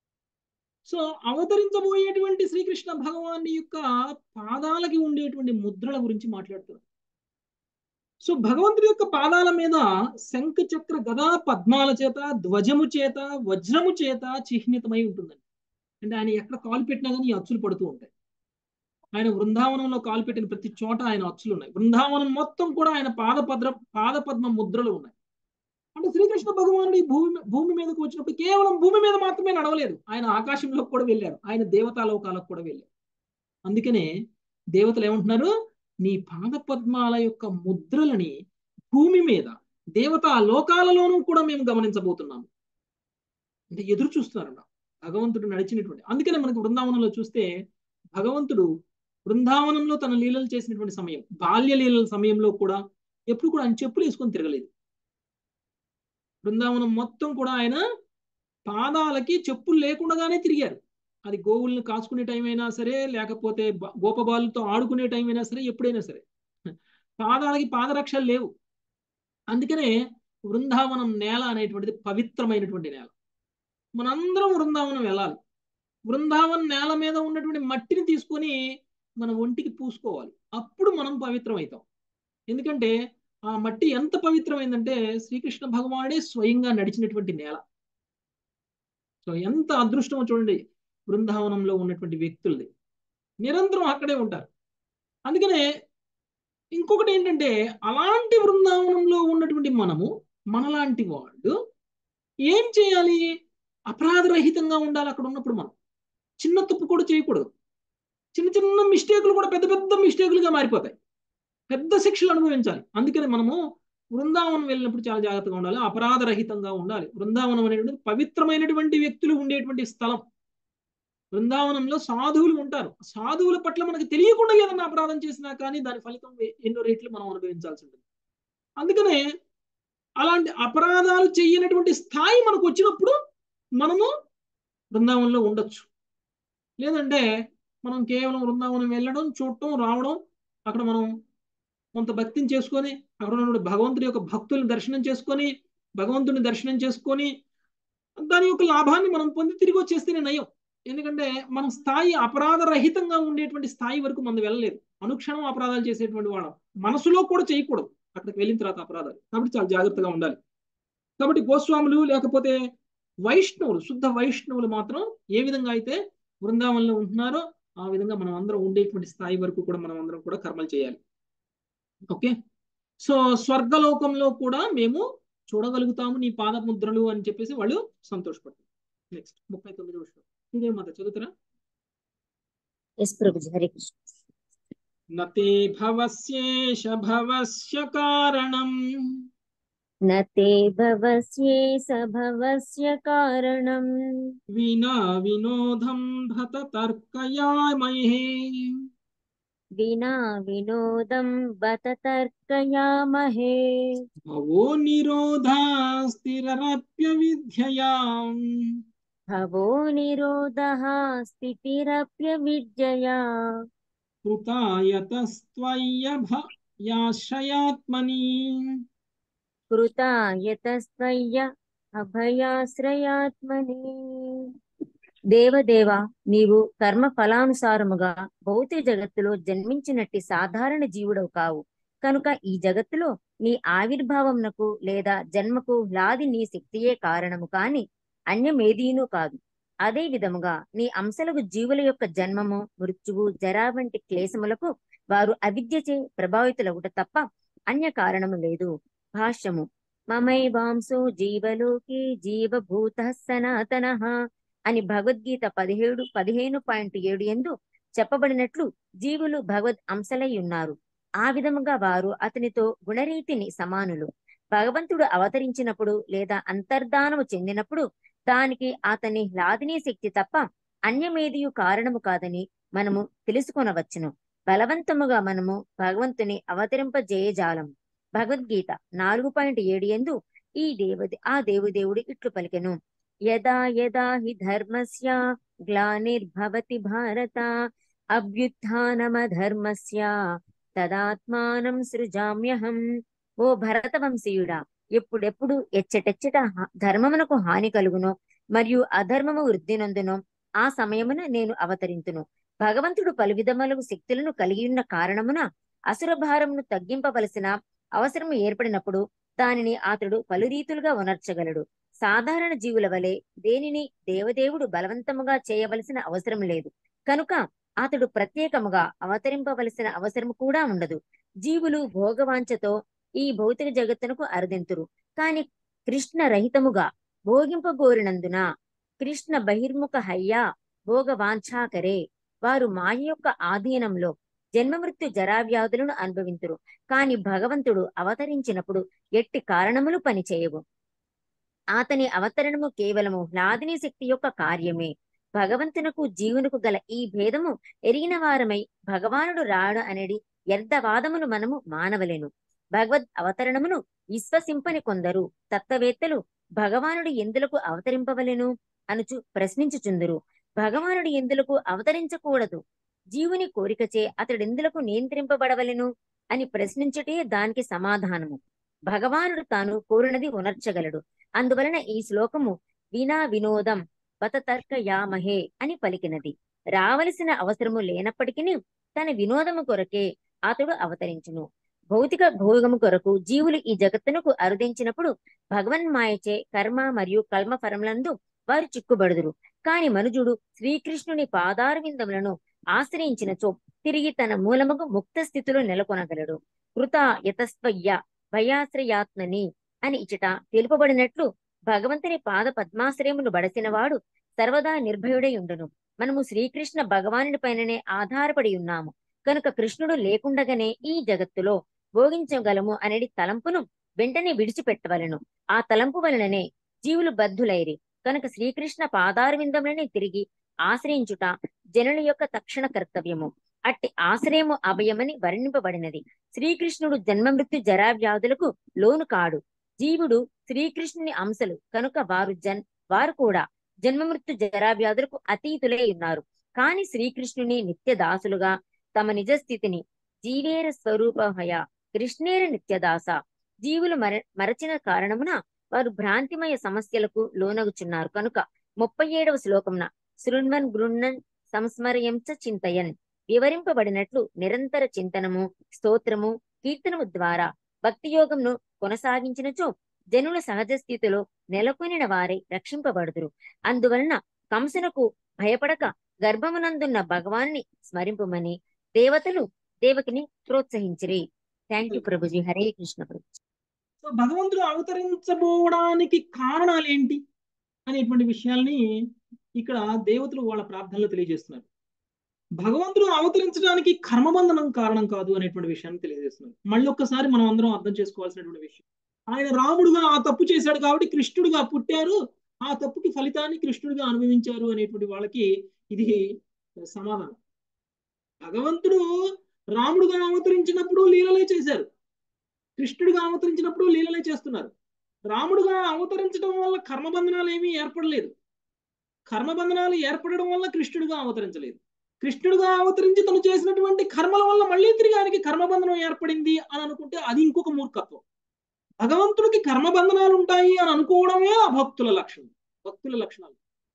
సో అవతరించబోయేటువంటి శ్రీకృష్ణ భగవాన్ యొక్క పాదాలకి ఉండేటువంటి ముద్రల గురించి మాట్లాడుతున్నారు సో భగవంతుడి యొక్క పాదాల మీద శంఖ చక్ర గదా పద్మాల చేత ధ్వజము చేత వజ్రము చేత చిహ్నితమై ఉంటుందండి అంటే ఆయన ఎక్కడ కాలు పెట్టినా కానీ ఈ అచ్చులు పడుతూ ఉంటాయి ఆయన బృందావనంలో కాలు పెట్టిన ప్రతి చోట ఆయన అచ్చులు ఉన్నాయి బృందావనం మొత్తం కూడా ఆయన పాదపద్ర పాదపద్మ ముద్రలు ఉన్నాయి అంటే శ్రీకృష్ణ భగవానుడు ఈ భూమి భూమి మీదకి వచ్చినప్పుడు కేవలం భూమి మీద మాత్రమే నడవలేదు ఆయన ఆకాశంలోకి కూడా వెళ్ళారు ఆయన దేవతాలోకాలకు కూడా వెళ్ళారు అందుకనే దేవతలు ఏమంటున్నారు నీ పాదపద్మాల యొక్క ముద్రలని భూమి మీద దేవతా లోకాలలోనూ కూడా మేము గమనించబోతున్నాము అంటే ఎదురు చూస్తున్నారన్న భగవంతుడు నడిచినటువంటి అందుకనే మనకు బృందావనంలో చూస్తే భగవంతుడు బృందావనంలో తన లీలలు చేసినటువంటి సమయం బాల్య లీలల సమయంలో కూడా ఎప్పుడు కూడా ఆయన చెప్పులు వేసుకొని తిరగలేదు బృందావనం మొత్తం కూడా ఆయన పాదాలకి చెప్పులు లేకుండానే తిరిగారు అది గోవుల్ని కాచుకునే టైం అయినా సరే లేకపోతే గోపబాలుతో ఆడుకునే టైం అయినా సరే ఎప్పుడైనా సరే పాదాలకి పాదరక్షలు లేవు అందుకనే బృందావనం నేల అనేటువంటిది పవిత్రమైనటువంటి నేల మనందరం బృందావనం వెళ్ళాలి బృందావనం నేల మీద ఉన్నటువంటి మట్టిని తీసుకొని మన ఒంటికి పూసుకోవాలి అప్పుడు మనం పవిత్రం అవుతాం ఎందుకంటే ఆ మట్టి ఎంత పవిత్రమైందంటే శ్రీకృష్ణ భగవానుడే స్వయంగా నడిచినటువంటి నేల సో ఎంత అదృష్టమో చూడండి బృందావనంలో ఉన్నటువంటి వ్యక్తులది నిరంతరం అక్కడే ఉంటారు అందుకనే ఇంకొకటి ఏంటంటే అలాంటి బృందావనంలో ఉన్నటువంటి మనము మనలాంటి వాళ్ళు ఏం చేయాలి అపరాధరహితంగా ఉండాలి అక్కడ ఉన్నప్పుడు మనం చిన్న తప్పు కూడా చేయకూడదు చిన్న చిన్న మిస్టేకులు కూడా పెద్ద పెద్ద మిస్టేకులుగా మారిపోతాయి పెద్ద శిక్షలు అనుభవించాలి అందుకని మనము బృందావనం వెళ్ళినప్పుడు చాలా జాగ్రత్తగా ఉండాలి అపరాధరహితంగా ఉండాలి బృందావనం అనేటువంటి పవిత్రమైనటువంటి వ్యక్తులు ఉండేటువంటి స్థలం బృందావనంలో సాధువులు ఉంటారు సాధువుల పట్ల మనకి తెలియకుండా ఏదన్నా అపరాధం చేసినా కానీ దాని ఫలితం ఎన్నో రేట్లు మనం అనుభవించాల్సి ఉంటుంది అందుకనే అలాంటి అపరాధాలు చేయనటువంటి స్థాయి మనకు వచ్చినప్పుడు మనము బృందావనంలో ఉండొచ్చు లేదంటే మనం కేవలం బృందావనం వెళ్ళడం చూడటం రావడం అక్కడ మనం కొంత భక్తిని చేసుకొని అక్కడ ఉన్న భగవంతుడి యొక్క భక్తుల్ని దర్శనం చేసుకొని భగవంతుని దర్శనం చేసుకొని దాని యొక్క లాభాన్ని మనం పొంది తిరిగి వచ్చేస్తేనే నయం ఎందుకంటే మన స్థాయి అపరాధ రహితంగా ఉండేటువంటి స్థాయి వరకు మనం వెళ్ళలేదు అనుక్షణం అపరాధాలు చేసేటువంటి వాళ్ళం మనసులో కూడా చేయకూడదు అక్కడికి వెళ్ళిన తర్వాత అపరాధాలు కాబట్టి చాలా జాగ్రత్తగా ఉండాలి కాబట్టి గోస్వాములు లేకపోతే వైష్ణవులు శుద్ధ వైష్ణవులు మాత్రం ఏ విధంగా అయితే బృందావనంలో ఉంటున్నారో ఆ విధంగా మనం అందరం ఉండేటువంటి స్థాయి వరకు కూడా మనం అందరం కూడా కర్మలు చేయాలి ఓకే సో స్వర్గలోకంలో కూడా మేము చూడగలుగుతాము నీ పాదముద్రలు అని చెప్పేసి వాళ్ళు సంతోషపడతారు నెక్స్ట్ ముప్పై తొమ్మిది విషయం ఇదే మాట చదువుతారా ఎస్ ప్రభుజీ హరే కృష్ణ నతే భవస్యేష భవస్య కారణం నతే భవస్యేస భవస్య కారణం వినా వినోదం భత తర్కయామహే వినా వినోదం బత తర్కయామహే భవో నిరోధా స్థిరరప్య విద్యయాం భవో నిరోధః స్థితిరప్య విద్యయా కృతాయతస్త్వయ్య యాశ్రయాత్మని కృతా యతస్త్వయ్య అభయాశ్రయాత్మని దేవదేవ నీవు కర్మ ఫలానుసారముగా భౌతిక జగత్తులో జన్మించినట్టి సాధారణ జీవుడవు కావు కనుక ఈ జగత్తులో నీ ఆవిర్భావమునకు లేదా జన్మకు లాది నీ శక్తియే కారణము కాని అన్యమేదీనూ కాదు అదే విధముగా నీ అంశలకు జీవుల యొక్క జన్మము మృత్యువు జరా వంటి క్లేశములకు వారు అవిద్యచే ప్రభావితులగుట తప్ప అన్య కారణము లేదు భాష్యము మమైవాంసో జీవలోకి జీవభూత సనాతన అని భగవద్గీత పదిహేడు పదిహేను పాయింట్ ఏడు ఎందు చెప్పబడినట్లు జీవులు భగవద్ అంశలై ఉన్నారు ఆ విధముగా వారు అతనితో గుణరీతిని సమానులు భగవంతుడు అవతరించినప్పుడు లేదా అంతర్ధానము చెందినప్పుడు దానికి అతని లాదినీ శక్తి తప్ప అన్యమేదియు కారణము కాదని మనము తెలుసుకొనవచ్చును బలవంతముగా మనము భగవంతుని అవతరింపజేయజాలము భగవద్గీత నాలుగు పాయింట్ ఏడు ఎందు ఈ దేవది ఆ దేవుదేవుడు ఇట్లు పలికెను యదా యదా హి ధర్మస్య గ్లానిర్భవతి భారత అభ్యుత్నమధర్మస్య తదాత్మానం సృజామ్యహం ఓ భరతవంశీయుడా ఎప్పుడెప్పుడు ఎచ్చటెచ్చట హ- ధర్మమునకు హాని కలుగునో మరియు అధర్మము వృద్ధి నందునో ఆ సమయమున నేను అవతరింతును భగవంతుడు పలు విధములకు శక్తులను కలిగి ఉన్న కారణమున అసుర భారమును తగ్గింపవలసిన అవసరం ఏర్పడినప్పుడు దానిని అతడు పలు రీతులుగా ఉనర్చగలడు సాధారణ జీవుల వలె దేనిని దేవదేవుడు బలవంతముగా చేయవలసిన అవసరం లేదు కనుక అతడు ప్రత్యేకముగా అవతరింపవలసిన అవసరం కూడా ఉండదు జీవులు భోగవాంఛతో ఈ భౌతిక జగత్తునకు అరుదింతురు కాని కృష్ణ రహితముగా భోగింపగోరినందున కృష్ణ బహిర్ముఖ హయ్యా భోగవాంఛాకరే వారు మాయ యొక్క ఆధీనంలో జన్మమృత్యు జరావ్యాధులను అనుభవింతురు కాని భగవంతుడు అవతరించినప్పుడు ఎట్టి కారణములు పనిచేయవు అతని అవతరణము కేవలము లాదిని శక్తి యొక్క కార్యమే భగవంతునకు జీవునకు గల ఈ భేదము ఎరిగిన వారమై భగవానుడు రాడు అనేది వ్యర్థవాదమును మనము మానవలేను భగవద్ అవతరణమును విశ్వసింపని కొందరు తత్వవేత్తలు భగవానుడు ఎందులకు అవతరింపవలెను అనుచు ప్రశ్నించుచుందురు భగవానుడు ఎందులకు అవతరించకూడదు జీవుని కోరికచే అతడెందులకు నియంత్రింపబడవలెను అని ప్రశ్నించుటే దానికి సమాధానము భగవానుడు తాను కోరినది ఉనర్చగలడు అందువలన ఈ శ్లోకము వినా వినోదం బత తర్క యామహే అని పలికినది రావలసిన అవసరము లేనప్పటికీ తన వినోదము కొరకే అతడు అవతరించును భౌతిక భోగము కొరకు జీవులు ఈ జగత్తునకు అరుదించినప్పుడు భగవన్మాయచే కర్మ మరియు కల్మ ఫలములందు వారు చిక్కుబడుదురు కాని మనుజుడు శ్రీకృష్ణుని పాదారవిందములను ఆశ్రయించినచో తిరిగి తన మూలముకు ముక్త స్థితిలో నెలకొనగలడు కృత యతస్వయ్య భయాశ్రయాత్మని అని ఇచ్చట తెలుపబడినట్లు భగవంతుని పాద పద్మాశ్రయమును బడసినవాడు సర్వదా నిర్భయుడై ఉండును మనము శ్రీకృష్ణ భగవానుడి పైననే ఆధారపడి ఉన్నాము కనుక కృష్ణుడు లేకుండగానే ఈ జగత్తులో భోగించగలము అనేది తలంపును వెంటనే విడిచిపెట్టవలను ఆ తలంపు వలననే జీవులు బద్ధులైరి కనుక శ్రీకృష్ణ పాదారవిందములని తిరిగి ఆశ్రయించుట జనుల యొక్క తక్షణ కర్తవ్యము అట్టి ఆశ్రయము అభయమని వర్ణింపబడినది శ్రీకృష్ణుడు జన్మ మృత్యు జరా వ్యాధులకు లోను కాడు జీవుడు శ్రీకృష్ణుని అంశలు కనుక వారు జన్ వారు కూడా జన్మ మృత్యు జరా వ్యాధులకు అతీతులై ఉన్నారు కాని శ్రీకృష్ణుని నిత్య దాసులుగా తమ నిజ స్థితిని జీవేర స్వరూపహయ కృష్ణేర నిత్యదాస జీవులు మర మరచిన కారణమున వారు భ్రాంతిమయ సమస్యలకు లోనగుచున్నారు కనుక ముప్పై ఏడవ శ్లోకమున శృణ్వన్ గృణ్ణన్ సంస్మరయం చ చింతయన్ వివరింపబడినట్లు నిరంతర చింతనము స్తోత్రము కీర్తనము ద్వారా భక్తి యోగంను కొనసాగించినచో జనుల సహజ స్థితిలో నెలకొనిన వారే రక్షింపబడుదురు అందువలన కంసునకు భయపడక గర్భమునందున్న భగవాన్ని స్మరింపుమని దేవతలు దేవకిని ప్రోత్సహించిరి థ్యాంక్ యూ ప్రభుజీ హరే కృష్ణ ప్రభు సో భగవంతుడు అవతరించబోవడానికి కారణాలు ఏంటి అనేటువంటి విషయాల్ని ఇక్కడ దేవతలు వాళ్ళ ప్రార్థనలో తెలియజేస్తున్నారు భగవంతుడు అవతరించడానికి కర్మబంధనం కారణం కాదు అనేటువంటి విషయాన్ని తెలియజేస్తున్నారు మళ్ళీ ఒక్కసారి మనం అందరం అర్థం చేసుకోవాల్సినటువంటి విషయం ఆయన రాముడుగా ఆ తప్పు చేశాడు కాబట్టి కృష్ణుడుగా పుట్టారు ఆ తప్పుకి ఫలితాన్ని కృష్ణుడిగా అనుభవించారు అనేటువంటి వాళ్ళకి ఇది సమాధానం భగవంతుడు రాముడుగా అవతరించినప్పుడు లీలలే చేశారు కృష్ణుడిగా అవతరించినప్పుడు లీలలే చేస్తున్నారు రాముడుగా అవతరించడం వల్ల కర్మబంధనాలు ఏమీ ఏర్పడలేదు కర్మబంధనాలు ఏర్పడడం వల్ల కృష్ణుడిగా అవతరించలేదు కృష్ణుడిగా అవతరించి తను చేసినటువంటి కర్మల వల్ల మళ్ళీ తిరిగి ఆయనకి కర్మబంధనం ఏర్పడింది అని అనుకుంటే అది ఇంకొక మూర్ఖత్వం భగవంతుడికి కర్మబంధనాలు ఉంటాయి అని అనుకోవడమే ఆ భక్తుల లక్షణం భక్తుల లక్షణాలు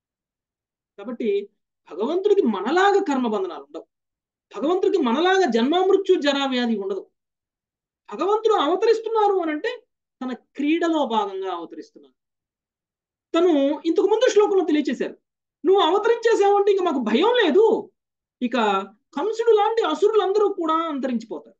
కాబట్టి భగవంతుడికి మనలాగా కర్మబంధనాలు ఉండవు భగవంతుడికి మనలాగా జన్మమృత్యు జరా వ్యాధి ఉండదు భగవంతుడు అవతరిస్తున్నారు అని అంటే తన క్రీడలో భాగంగా అవతరిస్తున్నారు తను ఇంతకు ముందు శ్లోకంలో తెలియచేశారు నువ్వు అవతరించేసావంటే ఇక మాకు భయం లేదు ఇక కంసుడు లాంటి అసురులందరూ కూడా అంతరించిపోతారు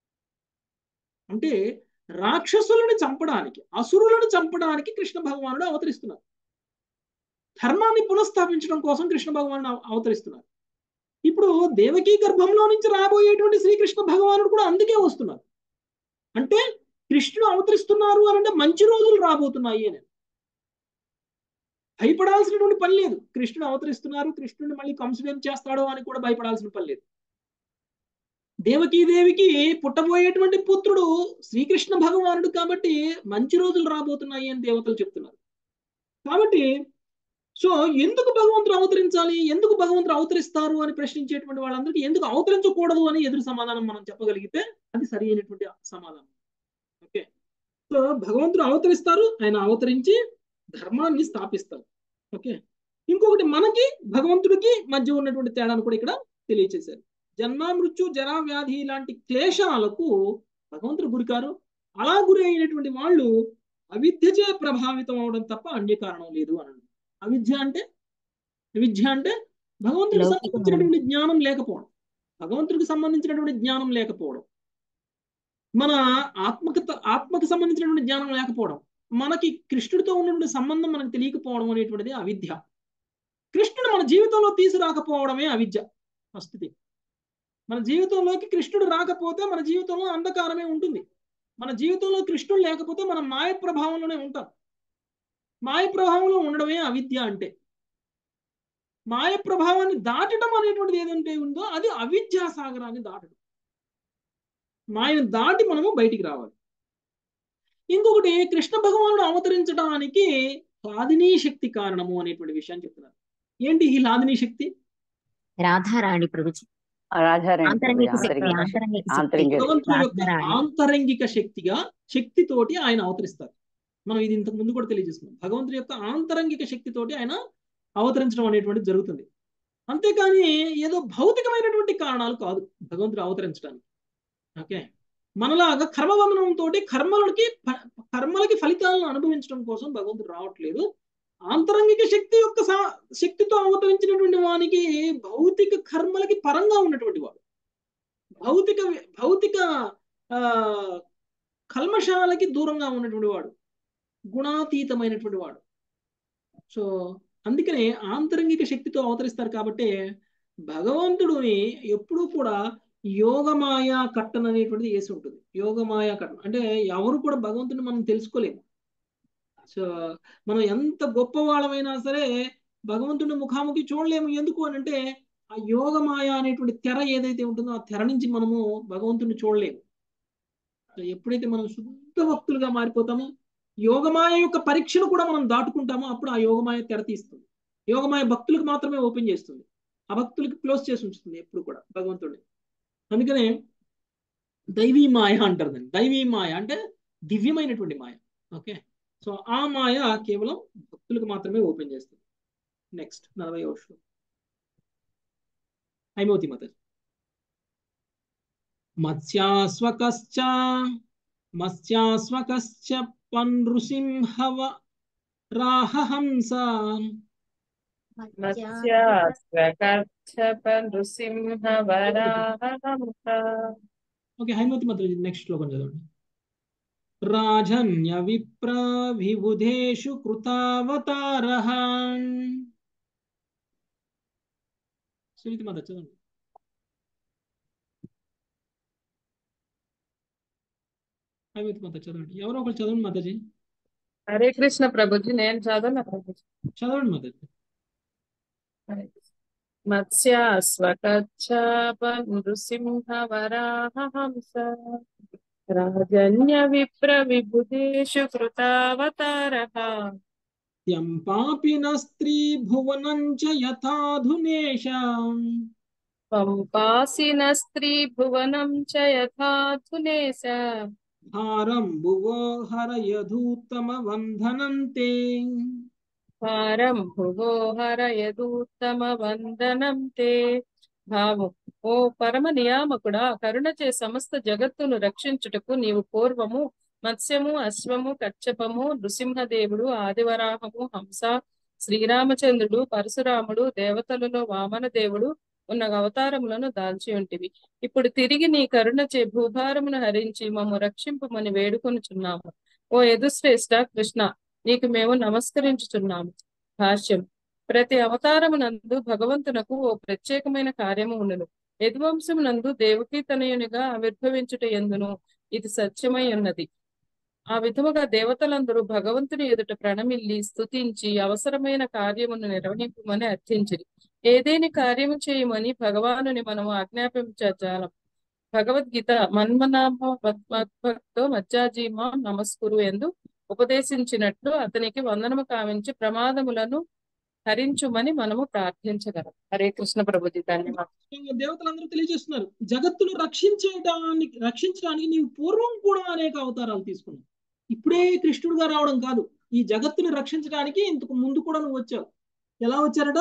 అంటే రాక్షసులను చంపడానికి అసురులను చంపడానికి కృష్ణ భగవానుడు అవతరిస్తున్నారు ధర్మాన్ని పునఃస్థాపించడం కోసం కృష్ణ భగవానుడు అవతరిస్తున్నారు ఇప్పుడు దేవకీ గర్భంలో నుంచి రాబోయేటువంటి శ్రీకృష్ణ భగవానుడు కూడా అందుకే వస్తున్నారు అంటే కృష్ణుడు అవతరిస్తున్నారు అని అంటే మంచి రోజులు రాబోతున్నాయి అని భయపడాల్సినటువంటి పని లేదు కృష్ణుడు అవతరిస్తున్నారు కృష్ణుడు మళ్ళీ కంసుడు ఏం చేస్తాడో అని కూడా భయపడాల్సిన పని లేదు దేవికి పుట్టబోయేటువంటి పుత్రుడు శ్రీకృష్ణ భగవానుడు కాబట్టి మంచి రోజులు రాబోతున్నాయి అని దేవతలు చెప్తున్నారు కాబట్టి సో ఎందుకు భగవంతుడు అవతరించాలి ఎందుకు భగవంతుడు అవతరిస్తారు అని ప్రశ్నించేటువంటి వాళ్ళందరికీ ఎందుకు అవతరించకూడదు అని ఎదురు సమాధానం మనం చెప్పగలిగితే అది సరి అయినటువంటి సమాధానం ఓకే సో భగవంతుడు అవతరిస్తారు ఆయన అవతరించి ధర్మాన్ని స్థాపిస్తారు ఓకే ఇంకొకటి మనకి భగవంతుడికి మధ్య ఉన్నటువంటి తేడాను కూడా ఇక్కడ తెలియచేశారు జన్మ మృత్యు జరా వ్యాధి లాంటి క్లేశాలకు భగవంతుడు గురికారు అలా గురి అయినటువంటి వాళ్ళు అవిద్యచే ప్రభావితం అవడం తప్ప అన్య కారణం లేదు అని అవిద్య అంటే విద్య అంటే భగవంతుడికి సంబంధించినటువంటి జ్ఞానం లేకపోవడం భగవంతుడికి సంబంధించినటువంటి జ్ఞానం లేకపోవడం మన ఆత్మక ఆత్మకు సంబంధించినటువంటి జ్ఞానం లేకపోవడం మనకి కృష్ణుడితో ఉన్నటువంటి సంబంధం మనకు తెలియకపోవడం అనేటువంటిది అవిద్య కృష్ణుడు మన జీవితంలో తీసుకురాకపోవడమే అవిద్య ఫస్ట్ మన జీవితంలోకి కృష్ణుడు రాకపోతే మన జీవితంలో అంధకారమే ఉంటుంది మన జీవితంలో కృష్ణుడు లేకపోతే మనం మాయ ప్రభావంలోనే ఉంటాం మాయ ప్రభావంలో ఉండడమే అవిద్య అంటే మాయ ప్రభావాన్ని దాటడం అనేటువంటిది ఏదంటే ఉందో అది అవిద్యా సాగరాన్ని దాటడం మాయను దాటి మనము బయటికి రావాలి ఇంకొకటి కృష్ణ భగవానుడు అవతరించడానికి లాదినీ శక్తి కారణము అనేటువంటి విషయాన్ని చెప్తున్నారు ఏంటి ఈ లాదినీ శక్తి రాధారాణి ప్రభుజీ రాధారాణి ఆంతరంగిక శక్తి ఆంతరింగిక ఆంతరంగిక శక్తి ఆంతరింగిక భగవంతుడి యొక్క రాధారాణి ఆంతరంగిక శక్తిగా శక్తితోటి ఆయన అవతరిస్తారు మనం ఇది ఇంతకు ముందు కూడా తెలియజేస్తున్నాం భగవంతుడి యొక్క ఆంతరంగిక శక్తితోటి ఆయన అవతరించడం అనేటువంటిది జరుగుతుంది అంతేకాని ఏదో భౌతికమైనటువంటి కారణాలు కాదు భగవంతుడు అవతరించడానికి ఓకే మనలాగా కర్మబంధనంతో కర్మలకి ఫ- కర్మలకి ఫలితాలను అనుభవించడం కోసం భగవంతుడు రావట్లేదు ఆంతరంగిక శక్తి యొక్క సా- శక్తితో అవతరించినటువంటి వానికి భౌతిక కర్మలకి పరంగా ఉన్నటువంటి వాడు భౌతిక భౌతిక ఆ కల్మషాలకి దూరంగా ఉన్నటువంటి వాడు గుణాతీతమైనటువంటి వాడు సో అందుకనే ఆంతరంగిక శక్తితో అవతరిస్తారు కాబట్టి భగవంతుడిని ఎప్పుడూ కూడా యోగమాయ కట్టన అనేటువంటిది వేసి ఉంటుంది యోగమాయ కట్టన అంటే ఎవరు కూడా భగవంతుని మనం తెలుసుకోలేము సో మనం ఎంత గొప్ప వాళ్ళమైనా సరే భగవంతుని ముఖాముఖి చూడలేము ఎందుకు అని అంటే ఆ యోగమాయ అనేటువంటి తెర ఏదైతే ఉంటుందో ఆ తెర నుంచి మనము భగవంతుని చూడలేము సో ఎప్పుడైతే మనం శుద్ధ భక్తులుగా మారిపోతామో యోగమాయ యొక్క పరీక్షను కూడా మనం దాటుకుంటామో అప్పుడు ఆ యోగమాయ తెర తీస్తుంది యోగమాయ భక్తులకు మాత్రమే ఓపెన్ చేస్తుంది ఆ భక్తులకి క్లోజ్ చేసి ఉంచుతుంది ఎప్పుడు కూడా భగవంతుడిని అందుకనే దైవీ మాయ అంటారు దాన్ని దైవీ మాయ అంటే దివ్యమైనటువంటి మాయ ఓకే సో ఆ మాయ కేవలం భక్తులకు మాత్రమే ఓపెన్ చేస్తుంది నెక్స్ట్ నలభై శ్లోకం హైమవతి మత మత్స్యాస్వకశ్చ మత్స్యాస్వకశ్చ పన్రుసింహవ రాహహంస నృసింహవరాహంస ఓకే హైమవతి మత నెక్స్ట్ శ్లోకం చదవండి రాజన్య విప్ర విబుధేషు కృతావతారః సునీతి మాత చదవండి హైమవతి మాత చదవండి ఎవరో ఒకరు చదవండి మాతాజీ హరే కృష్ణ ప్రభుజీ నేను చదవను ప్రభుజీ చదవండి మాతాజీ మత్స్యాస్వకచ్చాప నృసింహవరాహంస రాజన్య విప్ర విబుధేషు కృతావతారః యం పాపిన స్త్రీ భువనం చ యథాధునేషాం పంపాసిన స్త్రీ భువనం చ యథాధునేశ భారం భువో హరయధూత్తమ వంధనంతే హారం భువో హరయదూత్తమ వందనం తే భావం ఓ పరమ నియామకుడా కరుణచే సమస్త జగత్తును రక్షించుటకు నీవు పూర్వము మత్స్యము అశ్వము కచ్చపము నృసింహదేవుడు ఆదివరాహము హంస శ్రీరామచంద్రుడు పరశురాముడు దేవతలలో వామన దేవుడు ఉన్న అవతారములను దాల్చి ఉంటివి ఇప్పుడు తిరిగి నీ కరుణచే భూభారమును హరించి మమ్ము రక్షింపమని వేడుకొనుచున్నాము ఓ యదుశ్రేష్ట కృష్ణ నీకు మేము నమస్కరించుచున్నాము భాష్యం ప్రతి అవతారమునందు భగవంతునకు ఓ ప్రత్యేకమైన కార్యము ఉండును యదువంశమునందు దేవకీ తనయునిగా ఆవిర్భవించుట ఎందును ఇది సత్యమై ఉన్నది ఆ విధముగా దేవతలందరూ భగవంతుని ఎదుట ప్రణమిల్లి స్తుతించి అవసరమైన కార్యమును నిర్వహింపమని అర్థించిరి ఏదేని కార్యము చేయమని భగవానుని మనము ఆజ్ఞాపించాలం భగవద్గీత మన్మనాభ భక్తో మజ్జాజీమా నమస్కురు ఎందు ఉపదేశించినట్లు అతనికి వందనము కావించి ప్రమాదములను హరించుమని మనము ప్రార్థించగలం హరే కృష్ణ ప్రభుజీ ధన్యవాదాలు దేవతలందరూ తెలియజేస్తున్నారు జగత్తును రక్షించడానికి రక్షించడానికి నీవు పూర్వం కూడా అనేక అవతారాలు తీసుకున్నావు ఇప్పుడే కృష్ణుడుగా రావడం కాదు ఈ జగత్తును రక్షించడానికి ఇంతకు ముందు కూడా నువ్వు వచ్చావు ఎలా వచ్చారట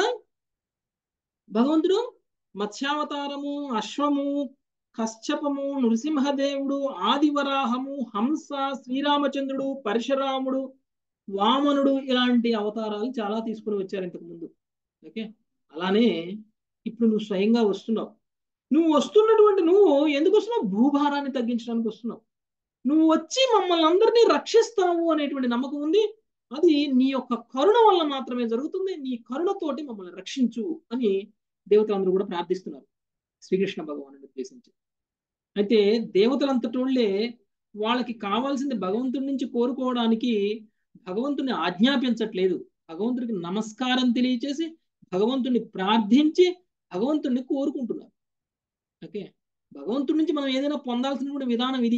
భగవంతుడు మత్స్యావతారము అశ్వము కశ్యపము నృసింహదేవుడు ఆదివరాహము హంస శ్రీరామచంద్రుడు పరశురాముడు వామనుడు ఇలాంటి అవతారాలు చాలా తీసుకుని వచ్చారు ఇంతకు ముందు ఓకే అలానే ఇప్పుడు నువ్వు స్వయంగా వస్తున్నావు నువ్వు వస్తున్నటువంటి నువ్వు ఎందుకు వస్తున్నావు భూభారాన్ని తగ్గించడానికి వస్తున్నావు నువ్వు వచ్చి మమ్మల్ని అందరినీ రక్షిస్తావు అనేటువంటి నమ్మకం ఉంది అది నీ యొక్క కరుణ వల్ల మాత్రమే జరుగుతుంది నీ కరుణతోటి మమ్మల్ని రక్షించు అని దేవతలందరూ కూడా ప్రార్థిస్తున్నారు శ్రీకృష్ణ భగవాను ఉద్దేశించి అయితే దేవతలంతటోళ్లే వాళ్ళకి కావాల్సింది భగవంతుడి నుంచి కోరుకోవడానికి భగవంతుని ఆజ్ఞాపించట్లేదు భగవంతుడికి నమస్కారం తెలియచేసి భగవంతుని ప్రార్థించి భగవంతుడిని కోరుకుంటున్నారు ఓకే భగవంతుడి నుంచి మనం ఏదైనా పొందాల్సిన విధానం ఇది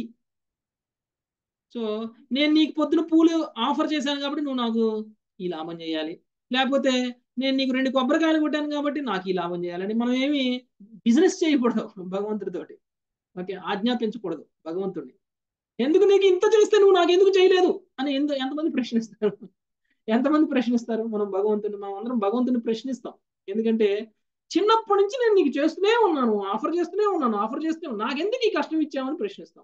సో నేను నీకు పొద్దున పూలు ఆఫర్ చేశాను కాబట్టి నువ్వు నాకు ఈ లాభం చేయాలి లేకపోతే నేను నీకు రెండు కొబ్బరికాయలు కొట్టాను కాబట్టి నాకు ఈ లాభం చేయాలని మనం ఏమి బిజినెస్ చేయకూడదు భగవంతుడితోటి ఓకే ఆజ్ఞాపించకూడదు భగవంతుడిని ఎందుకు నీకు ఇంత చేస్తే నువ్వు నాకు ఎందుకు చేయలేదు అని ఎందు ఎంతమంది ప్రశ్నిస్తారు ఎంతమంది ప్రశ్నిస్తారు మనం భగవంతుని మనం అందరం భగవంతుని ప్రశ్నిస్తాం ఎందుకంటే చిన్నప్పటి నుంచి నేను నీకు చేస్తూనే ఉన్నాను ఆఫర్ చేస్తూనే ఉన్నాను ఆఫర్ చేస్తూనే ఉన్నాను నాకెందుకు ఈ కష్టం ఇచ్చామని ప్రశ్నిస్తాం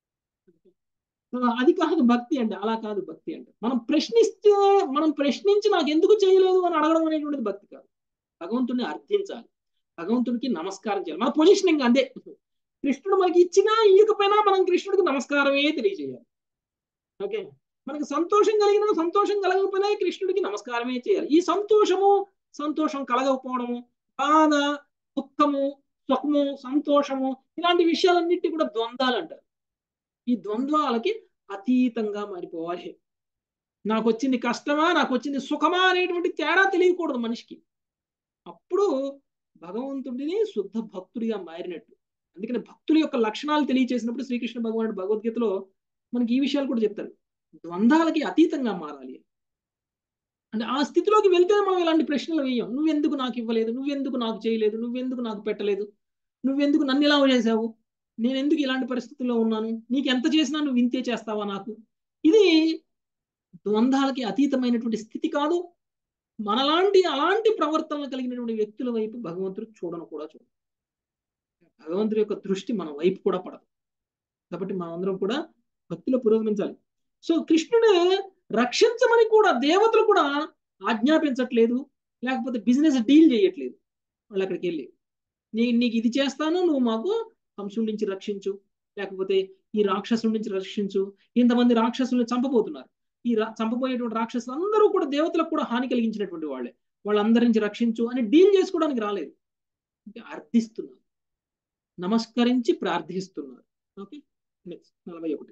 అది కాదు భక్తి అంటే అలా కాదు భక్తి అంటే మనం ప్రశ్నిస్తే మనం ప్రశ్నించి నాకు ఎందుకు చేయలేదు అని అడగడం అనేటువంటిది భక్తి కాదు భగవంతుడిని అర్థించాలి భగవంతుడికి నమస్కారం చేయాలి మన పొజిషనింగ్ అంతే కృష్ణుడు మనకి ఇచ్చినా ఇయ్యకపోయినా మనం కృష్ణుడికి నమస్కారమే తెలియజేయాలి ఓకే మనకి సంతోషం కలిగినా సంతోషం కలగకపోయినా కృష్ణుడికి నమస్కారమే చేయాలి ఈ సంతోషము సంతోషం కలగకపోవడము బాధ దుఃఖము సుఖము సంతోషము ఇలాంటి విషయాలన్నిటి కూడా ద్వంద్వాలు అంటారు ఈ ద్వంద్వాలకి అతీతంగా మారిపోవాలి నాకు వచ్చింది కష్టమా నాకు వచ్చింది సుఖమా అనేటువంటి తేడా తెలియకూడదు మనిషికి అప్పుడు భగవంతుడిని శుద్ధ భక్తుడిగా మారినట్టు అందుకని భక్తుల యొక్క లక్షణాలు తెలియచేసినప్పుడు శ్రీకృష్ణ భగవానుడు భగవద్గీతలో మనకి ఈ విషయాలు కూడా చెప్తారు ద్వంద్వాలకి అతీతంగా మారాలి అంటే ఆ స్థితిలోకి వెళ్తేనే మనం ఇలాంటి ప్రశ్నలు వేయం నువ్వెందుకు నాకు ఇవ్వలేదు నువ్వెందుకు నాకు చేయలేదు నువ్వెందుకు నాకు పెట్టలేదు నువ్వెందుకు నన్ను ఇలా చేసావు నేను ఎందుకు ఇలాంటి పరిస్థితుల్లో ఉన్నాను నీకు ఎంత చేసినా నువ్వు ఇంతే చేస్తావా నాకు ఇది ద్వంద్వాలకి అతీతమైనటువంటి స్థితి కాదు మనలాంటి అలాంటి ప్రవర్తనలు కలిగినటువంటి వ్యక్తుల వైపు భగవంతుడు చూడను కూడా చూడదు భగవంతుడి యొక్క దృష్టి మన వైపు కూడా పడదు కాబట్టి మనమందరం కూడా భక్తిలో పురోగమించాలి సో కృష్ణుడు రక్షించమని కూడా దేవతలు కూడా ఆజ్ఞాపించట్లేదు లేకపోతే బిజినెస్ డీల్ చేయట్లేదు వాళ్ళు అక్కడికి వెళ్ళి నీ నీకు ఇది చేస్తాను నువ్వు మాకు కంసుడి నుంచి రక్షించు లేకపోతే ఈ రాక్షసుల నుంచి రక్షించు ఇంతమంది రాక్షసుల్ని చంపబోతున్నారు ఈ చంపబోయేటువంటి రాక్షసులు అందరూ కూడా దేవతలకు కూడా హాని కలిగించినటువంటి వాళ్ళే వాళ్ళందరి నుంచి రక్షించు అని డీల్ చేసుకోవడానికి రాలేదు అంటే అర్థిస్తున్నారు నమస్కరించి ప్రార్థిస్తున్నారు ఓకే నెక్స్ట్ నలభై ఒకటి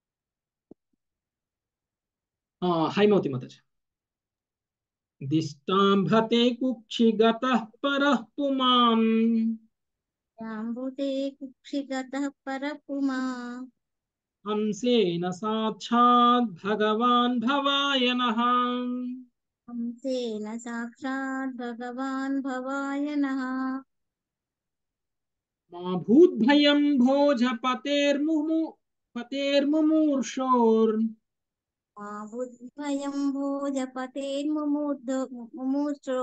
హైమవతి మతజ దిష్టాంభతే కుక్షిగత పరః పుమాన్ జాంబుతే కుక్షిగతః పరపుమా హంసేన సాక్షాత్ భగవాన్ భవాయనః హంసేన సాక్షాత్ భగవాన్ భవాయనః మా భూద్భయం భోజపతేర్ముము పతేర్ముమూర్షోర్ మా బుద్భయం భోజపతేర్ముమూర్ధో ముమూర్షో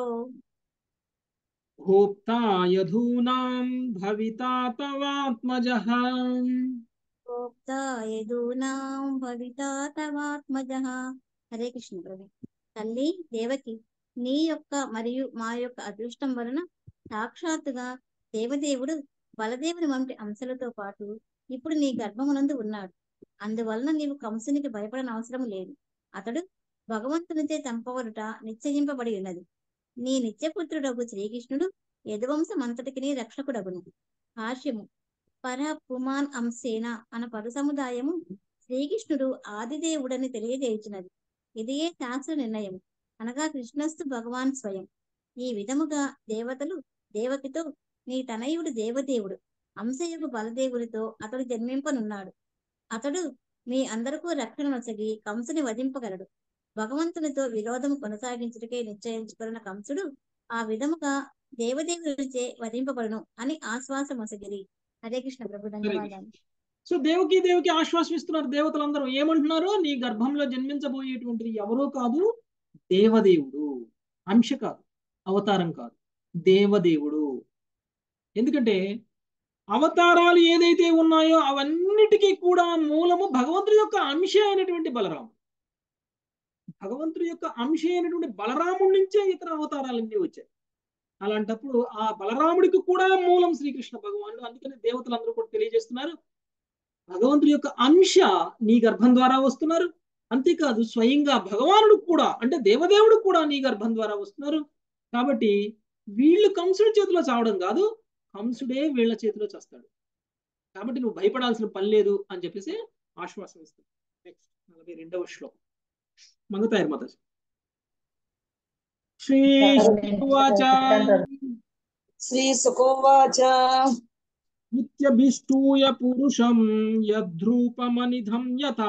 భోక్తా యధూనాం భవితా తవాత్మజః ప్రోక్తా యదూనాం భవితా తవాత్మజః హరే కృష్ణ ప్రభు తల్లి దేవకి నీ యొక్క మరియు మా యొక్క అదృష్టం వలన సాక్షాత్తుగా దేవదేవుడు బలదేవుని వంటి అంశాలతో పాటు ఇప్పుడు నీ గర్భమునందు ఉన్నాడు అందువలన నీవు కంసునికి భయపడని అవసరం లేదు అతడు భగవంతునిచే చంపవరుట నిశ్చయింపబడి ఉన్నది నీ నిత్యపుత్రుడగు శ్రీకృష్ణుడు యదువంశమంతటికి రక్షకుడగును భాష్యము పర పుమాన్ అంశేన అన పరు సముదాయము శ్రీకృష్ణుడు ఆదిదేవుడని తెలియజేయుచున్నది ఇదియే శాస్త్ర నిర్ణయం అనగా కృష్ణస్తు భగవాన్ స్వయం ఈ విధముగా దేవతలు దేవకితో నీ తనయుడు దేవదేవుడు అంశయుగు బలదేవుడితో అతడు జన్మింపనున్నాడు అతడు మీ అందరికీ రక్షణ నొసగి కంసుని వధింపగలడు భగవంతునితో విరోధము కొనసాగించుటకే నిశ్చయించుకున్న కంసుడు ఆ విధముగా దేవదేవునిచే వధింపబడును అని ఆశ్వాసం మొసగిరి హరే కృష్ణ ప్రభు ధన్యవాదాలు సో దేవకి దేవకి ఆశ్వాసం ఇస్తున్నారు దేవతలందరూ ఏమంటున్నారు నీ గర్భంలో జన్మించబోయేటువంటిది ఎవరో కాదు దేవదేవుడు అంశ కాదు అవతారం కాదు దేవదేవుడు ఎందుకంటే అవతారాలు ఏదైతే ఉన్నాయో అవన్నిటికీ కూడా మూలము భగవంతుడి యొక్క అంశ అయినటువంటి బలరాముడు భగవంతుడి యొక్క అంశ అయినటువంటి బలరాముడి నుంచే ఇతర అవతారాలన్నీ వచ్చాయి అలాంటప్పుడు ఆ బలరాముడికి కూడా మూలం శ్రీకృష్ణ భగవానుడు అందుకని దేవతలందరూ కూడా తెలియజేస్తున్నారు భగవంతుడి యొక్క అంశ నీ గర్భం ద్వారా వస్తున్నారు అంతేకాదు స్వయంగా భగవానుడు కూడా అంటే దేవదేవుడు కూడా నీ గర్భం ద్వారా వస్తున్నారు కాబట్టి వీళ్ళు కంసుడి చేతిలో చావడం కాదు కంసుడే వీళ్ళ చేతిలో చేస్తాడు కాబట్టి నువ్వు భయపడాల్సిన పని లేదు అని చెప్పేసి ఆశ్వాసం ఇస్తాడు నెక్స్ట్ నలభై రెండవ శ్లోకం మంగతాయర్ మాత శ్రీ శుకువాచ శ్రీ సుకోవాచ నిత్యభిష్టూయ పురుషం యద్రూపమనిధం యథా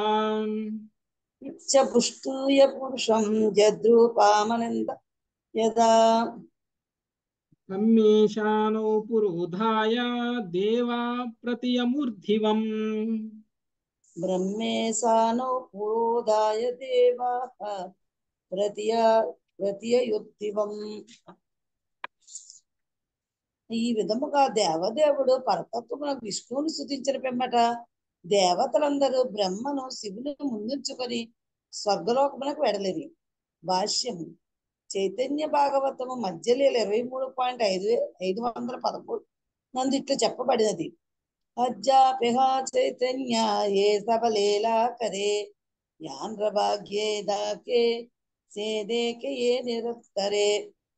పుష్టూయ పురుషం యద్రూపామనంద యదా బ్రహ్మేశానో పురోధాయ దేవా ప్రతియమూర్ధివం బ్రహ్మేశానో పూర్వోదాయ దేవా ప్రతియ ప్రతియుక్తివం ఈ విధముగా దేవదేవుడు పరతత్వమునకు విష్ణువుని స్థుతించిన పిమ్మట దేవతలందరూ బ్రహ్మను శివుని ముందుంచుకొని స్వర్గలోకమునకు వెడలిరి భాష్యము చైతన్య భాగవతము మధ్యలీల ఇరవై మూడు పాయింట్ ఐదు ఐదు వందల పదమూడు నందు ఇట్లు చెప్పబడినది అజ్జాపిహ చైతన్య ఏ సబలేలా కరే యాంధ్ర భాగ్యే దాకే సేదేకే ఏ నిరుత్తరే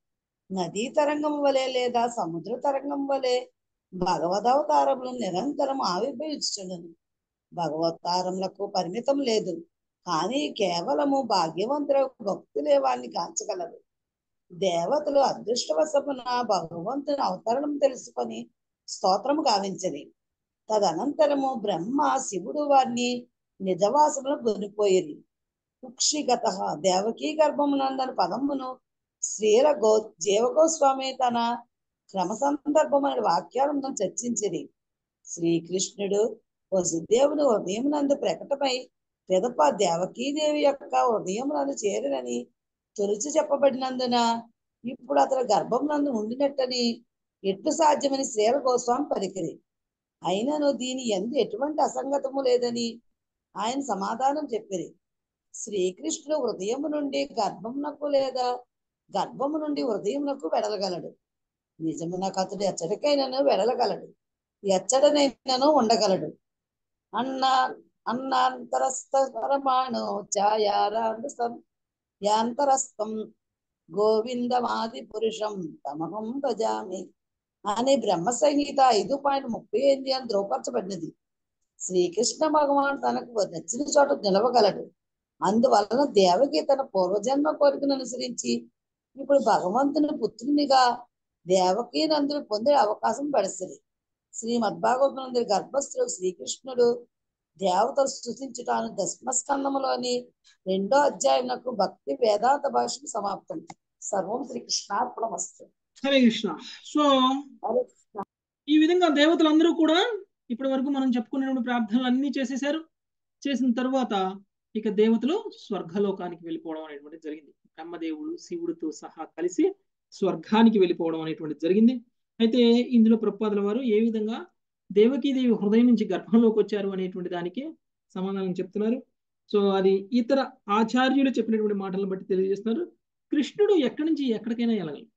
నదీ తరంగం వలె లేదా సముద్ర తరంగం వలె భగవదవతారములు నిరంతరం ఆవిర్భవించుచుండను భగవతారములకు పరిమితం లేదు కానీ కేవలము భాగ్యవంతుల భక్తులే వారిని కాంచగలరు దేవతలు అదృష్టవశమున భగవంతుని అవతరణం తెలుసుకొని స్తోత్రము గావించని తదనంతరము బ్రహ్మ శివుడు వారిని నిజవాసమును కొనిపోయిరి కుక్షిగత దేవకీ గర్భమునందన పదమును శ్రీల గో జీవగోస్వామి తన క్రమ సందర్భమైన వాక్యాలను చర్చించిరి శ్రీకృష్ణుడు వసుదేవుని హృదయమునందు ప్రకటమై పిదప దేవకీదేవి యొక్క హృదయమునందు చేరినని తొలిచి చెప్పబడినందున ఇప్పుడు అతని గర్భమునందు ఉండినట్టని ఎట్లు సాధ్యమని శ్రీల గోస్వామి పలికిరి అయినను దీని ఎందు ఎటువంటి అసంగతము లేదని ఆయన సమాధానం చెప్పిరి శ్రీకృష్ణుడు హృదయము నుండి గర్భమునకు లేదా గర్భము నుండి హృదయమునకు వెడలగలడు నిజమునకు అతడు ఎచ్చడికైనను వెడలగలడు ఎచ్చడనైనను ఉండగలడు అన్న అన్నాంతరస్థ పరమాణు ఛాయారాంతం యాంతరస్థం గోవిందమాది పురుషం తమహం భజామి అని బ్రహ్మ సంగీత ఐదు పాయింట్ ముప్పై ఎనిమిది అని ధృవపరచబడినది శ్రీకృష్ణ భగవాన్ తనకు నచ్చిన చోట నిలవగలడు అందువలన దేవకి తన పూర్వజన్మ కోరికను అనుసరించి ఇప్పుడు భగవంతుని పుత్రునిగా దేవకీ నందులు పొందే అవకాశం పడుతుంది శ్రీమద్భాగవతం గర్భస్థుడు శ్రీకృష్ణుడు దేవతలు స్థుతించుటాను దశమస్కందములోని రెండో అధ్యాయంకు భక్తి వేదాంత భాషకు సమాప్తం సర్వం శ్రీకృష్ణార్పణమస్తు హరే కృష్ణ సో హరే ఈ విధంగా దేవతలందరూ కూడా ఇప్పటి వరకు మనం చెప్పుకున్నటువంటి ప్రార్థనలు అన్ని చేసేశారు చేసిన తర్వాత ఇక దేవతలు స్వర్గలోకానికి వెళ్ళిపోవడం అనేటువంటిది జరిగింది బ్రహ్మదేవుడు శివుడితో సహా కలిసి స్వర్గానికి వెళ్ళిపోవడం అనేటువంటిది జరిగింది అయితే ఇందులో ప్రపాదుల వారు ఏ విధంగా దేవకీదేవి హృదయం నుంచి గర్భంలోకి వచ్చారు అనేటువంటి దానికి సమాధానం చెప్తున్నారు సో అది ఇతర ఆచార్యులు చెప్పినటువంటి మాటలను బట్టి తెలియజేస్తున్నారు కృష్ణుడు ఎక్కడి నుంచి ఎక్కడికైనా వెళ్ళగలడు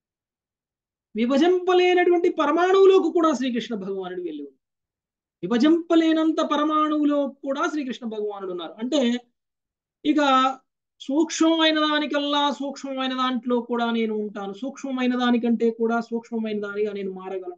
విభజింపలేనటువంటి పరమాణువులోకి కూడా శ్రీకృష్ణ భగవానుడు వెళ్ళి ఉంది విభజింపలేనంత పరమాణువులో కూడా శ్రీకృష్ణ భగవానుడు ఉన్నారు అంటే ఇక సూక్ష్మమైన దానికల్లా సూక్ష్మమైన దాంట్లో కూడా నేను ఉంటాను సూక్ష్మమైన దానికంటే కూడా సూక్ష్మమైన దానిగా నేను మారగలను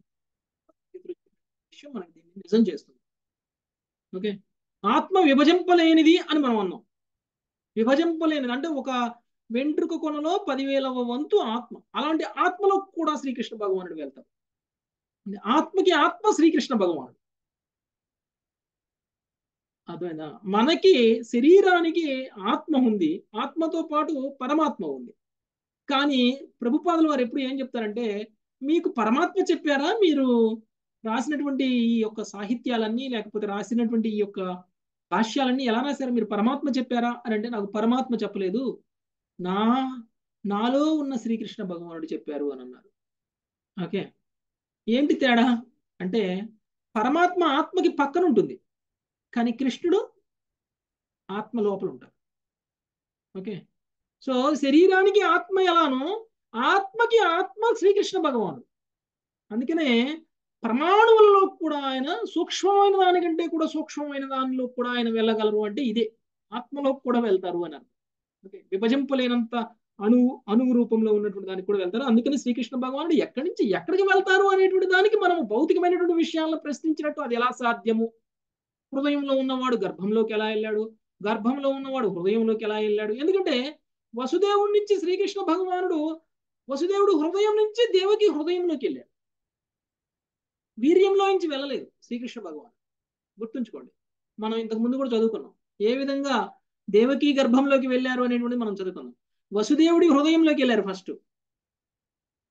విషయం మనకి దీన్ని నిజం చేస్తుంది ఓకే ఆత్మ విభజింపలేనిది అని మనం అన్నాం విభజింపలేనిది అంటే ఒక వెంట్రుక కొనలో పదివేలవ వంతు ఆత్మ అలాంటి ఆత్మలో కూడా శ్రీకృష్ణ భగవానుడు వెళ్తాడు ఆత్మకి ఆత్మ శ్రీకృష్ణ భగవానుడు అర్థమైందా మనకి శరీరానికి ఆత్మ ఉంది ఆత్మతో పాటు పరమాత్మ ఉంది కానీ ప్రభుపాదుల వారు ఎప్పుడు ఏం చెప్తారంటే మీకు పరమాత్మ చెప్పారా మీరు రాసినటువంటి ఈ యొక్క సాహిత్యాలన్నీ లేకపోతే రాసినటువంటి ఈ యొక్క భాష్యాలన్నీ ఎలా రాశారు మీరు పరమాత్మ చెప్పారా అని అంటే నాకు పరమాత్మ చెప్పలేదు నా నాలో ఉన్న శ్రీకృష్ణ భగవానుడు చెప్పారు అని అన్నారు ఓకే ఏంటి తేడా అంటే పరమాత్మ ఆత్మకి పక్కన ఉంటుంది కానీ కృష్ణుడు ఆత్మ లోపల ఉంటాడు ఓకే సో శరీరానికి ఆత్మ ఎలానో ఆత్మకి ఆత్మ శ్రీకృష్ణ భగవానుడు అందుకనే ప్రమాణువులలో కూడా ఆయన సూక్ష్మమైన దానికంటే కూడా సూక్ష్మమైన దానిలో కూడా ఆయన వెళ్ళగలరు అంటే ఇదే ఆత్మలో కూడా వెళ్తారు అని అర్థం ఓకే విభజింపలేనంత అణు అణువు రూపంలో ఉన్నటువంటి దానికి కూడా వెళ్తారు అందుకని శ్రీకృష్ణ భగవానుడు ఎక్కడి నుంచి ఎక్కడికి వెళ్తారు అనేటువంటి దానికి మనం భౌతికమైనటువంటి విషయాలను ప్రశ్నించినట్టు అది ఎలా సాధ్యము హృదయంలో ఉన్నవాడు గర్భంలోకి ఎలా వెళ్ళాడు గర్భంలో ఉన్నవాడు హృదయంలోకి ఎలా వెళ్ళాడు ఎందుకంటే వసుదేవుడి నుంచి శ్రీకృష్ణ భగవానుడు వసుదేవుడు హృదయం నుంచి దేవకి హృదయంలోకి వెళ్ళాడు వీర్యంలో నుంచి వెళ్ళలేదు శ్రీకృష్ణ భగవాన్ గుర్తుంచుకోండి మనం ఇంతకు ముందు కూడా చదువుకున్నాం ఏ విధంగా దేవకి గర్భంలోకి వెళ్ళారు అనేటువంటిది మనం చదువుకున్నాం వసుదేవుడి హృదయంలోకి వెళ్ళారు ఫస్ట్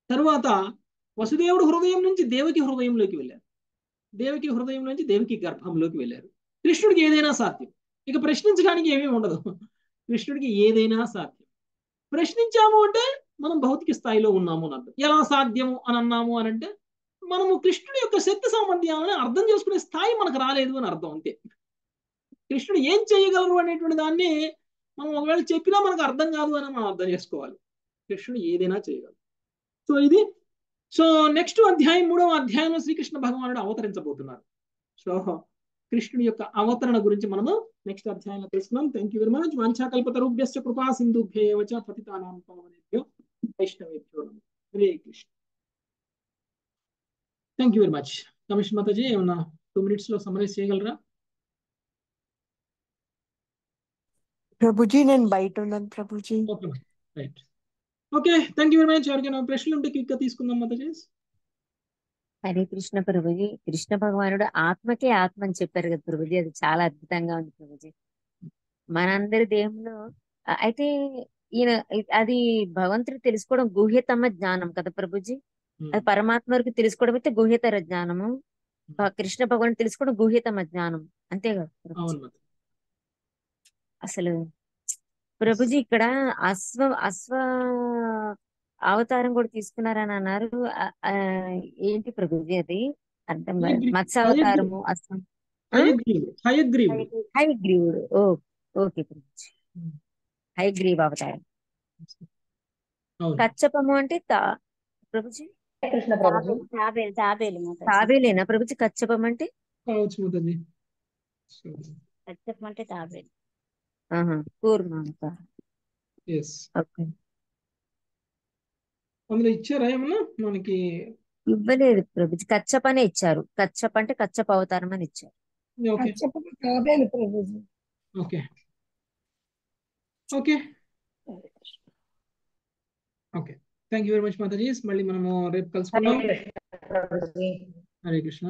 తరువాత వసుదేవుడు హృదయం నుంచి దేవకి హృదయంలోకి వెళ్ళారు దేవకి హృదయం నుంచి దేవకి గర్భంలోకి వెళ్ళారు కృష్ణుడికి ఏదైనా సాధ్యం ఇక ప్రశ్నించడానికి ఏమీ ఉండదు కృష్ణుడికి ఏదైనా సాధ్యం ప్రశ్నించాము అంటే మనం భౌతిక స్థాయిలో ఉన్నాము అని అర్థం ఎలా సాధ్యము అని అన్నాము అని అంటే మనము కృష్ణుడి యొక్క శక్తి సామర్థ్యాలను అర్థం చేసుకునే స్థాయి మనకు రాలేదు అని అర్థం అంతే కృష్ణుడు ఏం చేయగలరు అనేటువంటి దాన్ని మనం ఒకవేళ చెప్పినా మనకు అర్థం కాదు అని మనం అర్థం చేసుకోవాలి కృష్ణుడు ఏదైనా చేయగలరు సో ఇది సో నెక్స్ట్ అధ్యాయం మూడవ అధ్యాయంలో శ్రీకృష్ణ భగవానుడు అవతరించబోతున్నారు సో కృష్ణుడి యొక్క అవతరణ గురించి మనము నెక్స్ట్ అధ్యాయంలో తెలుసుకున్నాం థ్యాంక్ యూ వెరీ మచ్ వంచాకల్పతరుభ్యశ్చ కృపా సింధుభ్యేవ చ పతితానాం పావనేభ్యో వైష్ణవేభ్యో నమః Hare Krishna thank you very much commission Mataji ఏమన్నా టూ మినిట్స్ లో సమరైజ్ చేయగలరా ప్రభుజీ నేను బయట ఉన్నాను Prabhuji okay right okay thank you very much ఎవరికైనా ప్రశ్నలు ఉంటే క్విక్ గా తీసుకుందాం మాతాజీ హరే కృష్ణ ప్రభుజీ కృష్ణ భగవానుడు ఆత్మకే ఆత్మ అని చెప్పారు కదా ప్రభుజీ అది చాలా అద్భుతంగా ఉంది ప్రభుజీ మనందరి దేహంలో ఆ, అయితే ఈయన ఇ- అది భగవంతుడు తెలుసుకోవడం గుహ్యతమ జ్ఞానం కదా ప్రభుజీ అది పరమాత్మ వరకు తెలుసుకోవడం అయితే గుహ్యతర జ్ఞానము భ- కృష్ణ భగవాన్ తెలుసుకోవడం గుహ్యతమ జ్ఞానం అంతే కదా ప్రభుజీ అవును మాతాజీ అసలు ప్రభుజీ ఇక్కడ అశ్వ అశ్వ అవతారం కూడా తీసుకున్నారని అన్నారు ఆ- ఆ, ఏంటి ప్రభుజీ అది అర్థం కాలేదు. హయగ్రీ- మత్స్య హయగ్రీ- అవతారము అశ్వం ఆ? హయగ్రీవుడు హయగ్రీవుడు హయగ్రీవుడు ఓ ఓకే ప్రభుజీ హయగ్రీవ అవతారం అవును కచ్చపము అంటే తా ప్రభుజీ కృష్ణ ప్రభుజీ తాబేలు తాబేలు మాతాజీ తాబేలేనా ప్రభుజీ కచ్చపం అంటే కావచ్చు మాతాజీ చెప్పమంటే తాబేలు ఆహా కూర్మ అవతారం ఎస్ ఓకే అందులో ఇచ్చారా ఏమన్నా మనకి ఇవ్వలేదు ప్రభుజీ కచ్చప అనే ఇచ్చారు కచ్చప అంటే కచ్చప అవతారం అని ఇచ్చారు ఓకే తాబేలు Prabhuji okay okay okay thank you very much Mataji మళ్ళీ మనము రేపు హరే కలుసుకుందాం కృష్ణ ప్రభుజీ హరే కృష్ణ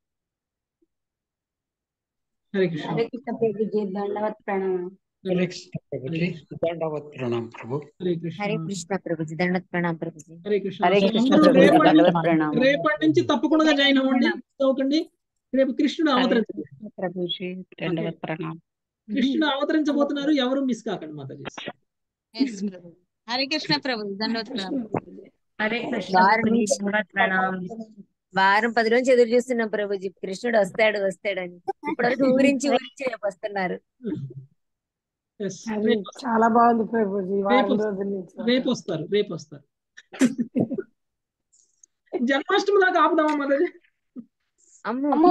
హరే కృష్ణ హరే కృష్ణ ప్రభుజీ దండవత్ ప్రణామం హరే ప్రభుజీ దండవత్ ప్రణాం ప్రభు హరే కృష్ణ హరే కృష్ణ ప్రభుజీ దండత్ ప్రణామ్ ప్రభుజీ హరే కృష్ణ హరే సో కృష్ణ అందరూ ప్రభుజీ రేపటి దండవత్ నుంచి ప్రణామం రేపటి నుంచి తప్పకుండా జాయిన్ అవ్వండి మిస్ అవ్వకండి రేపు కృష్ణుడు హరే అవతరించబోతున్నారు కృష్ణ ప్రభుజీ ఓకే దండవత్ ప్రణాం కృష్ణుడు అవతరించబోతున్నారు ఎవరు మిస్ కాకండి మాతాజీ ఎస్ ప్రభు హరే కృష్ణ ప్రభు దండవత్ ప్రణామం హరే కృష్ణ వారం ప్రభుజీ నుంచి దండవత్ ప్రణాం వారం పది నుంచి ఎదురు చూస్తున్నాం ప్రభుజీ కృష్ణుడు వస్తాడు వస్తాడని ఇప్పటివరకు ఊరించి ఊరించి రేపు వస్తున్నారు ఎస్ అది రేపు చాలా బాగుంది ప్రభుజీ రేపు వారం వస్తారు రోజుల నుంచి రేపు వస్తారు రేపు వస్తారు జన్మాష్టమి దాకా ఆపుదామా మాతాజీ అమ్మో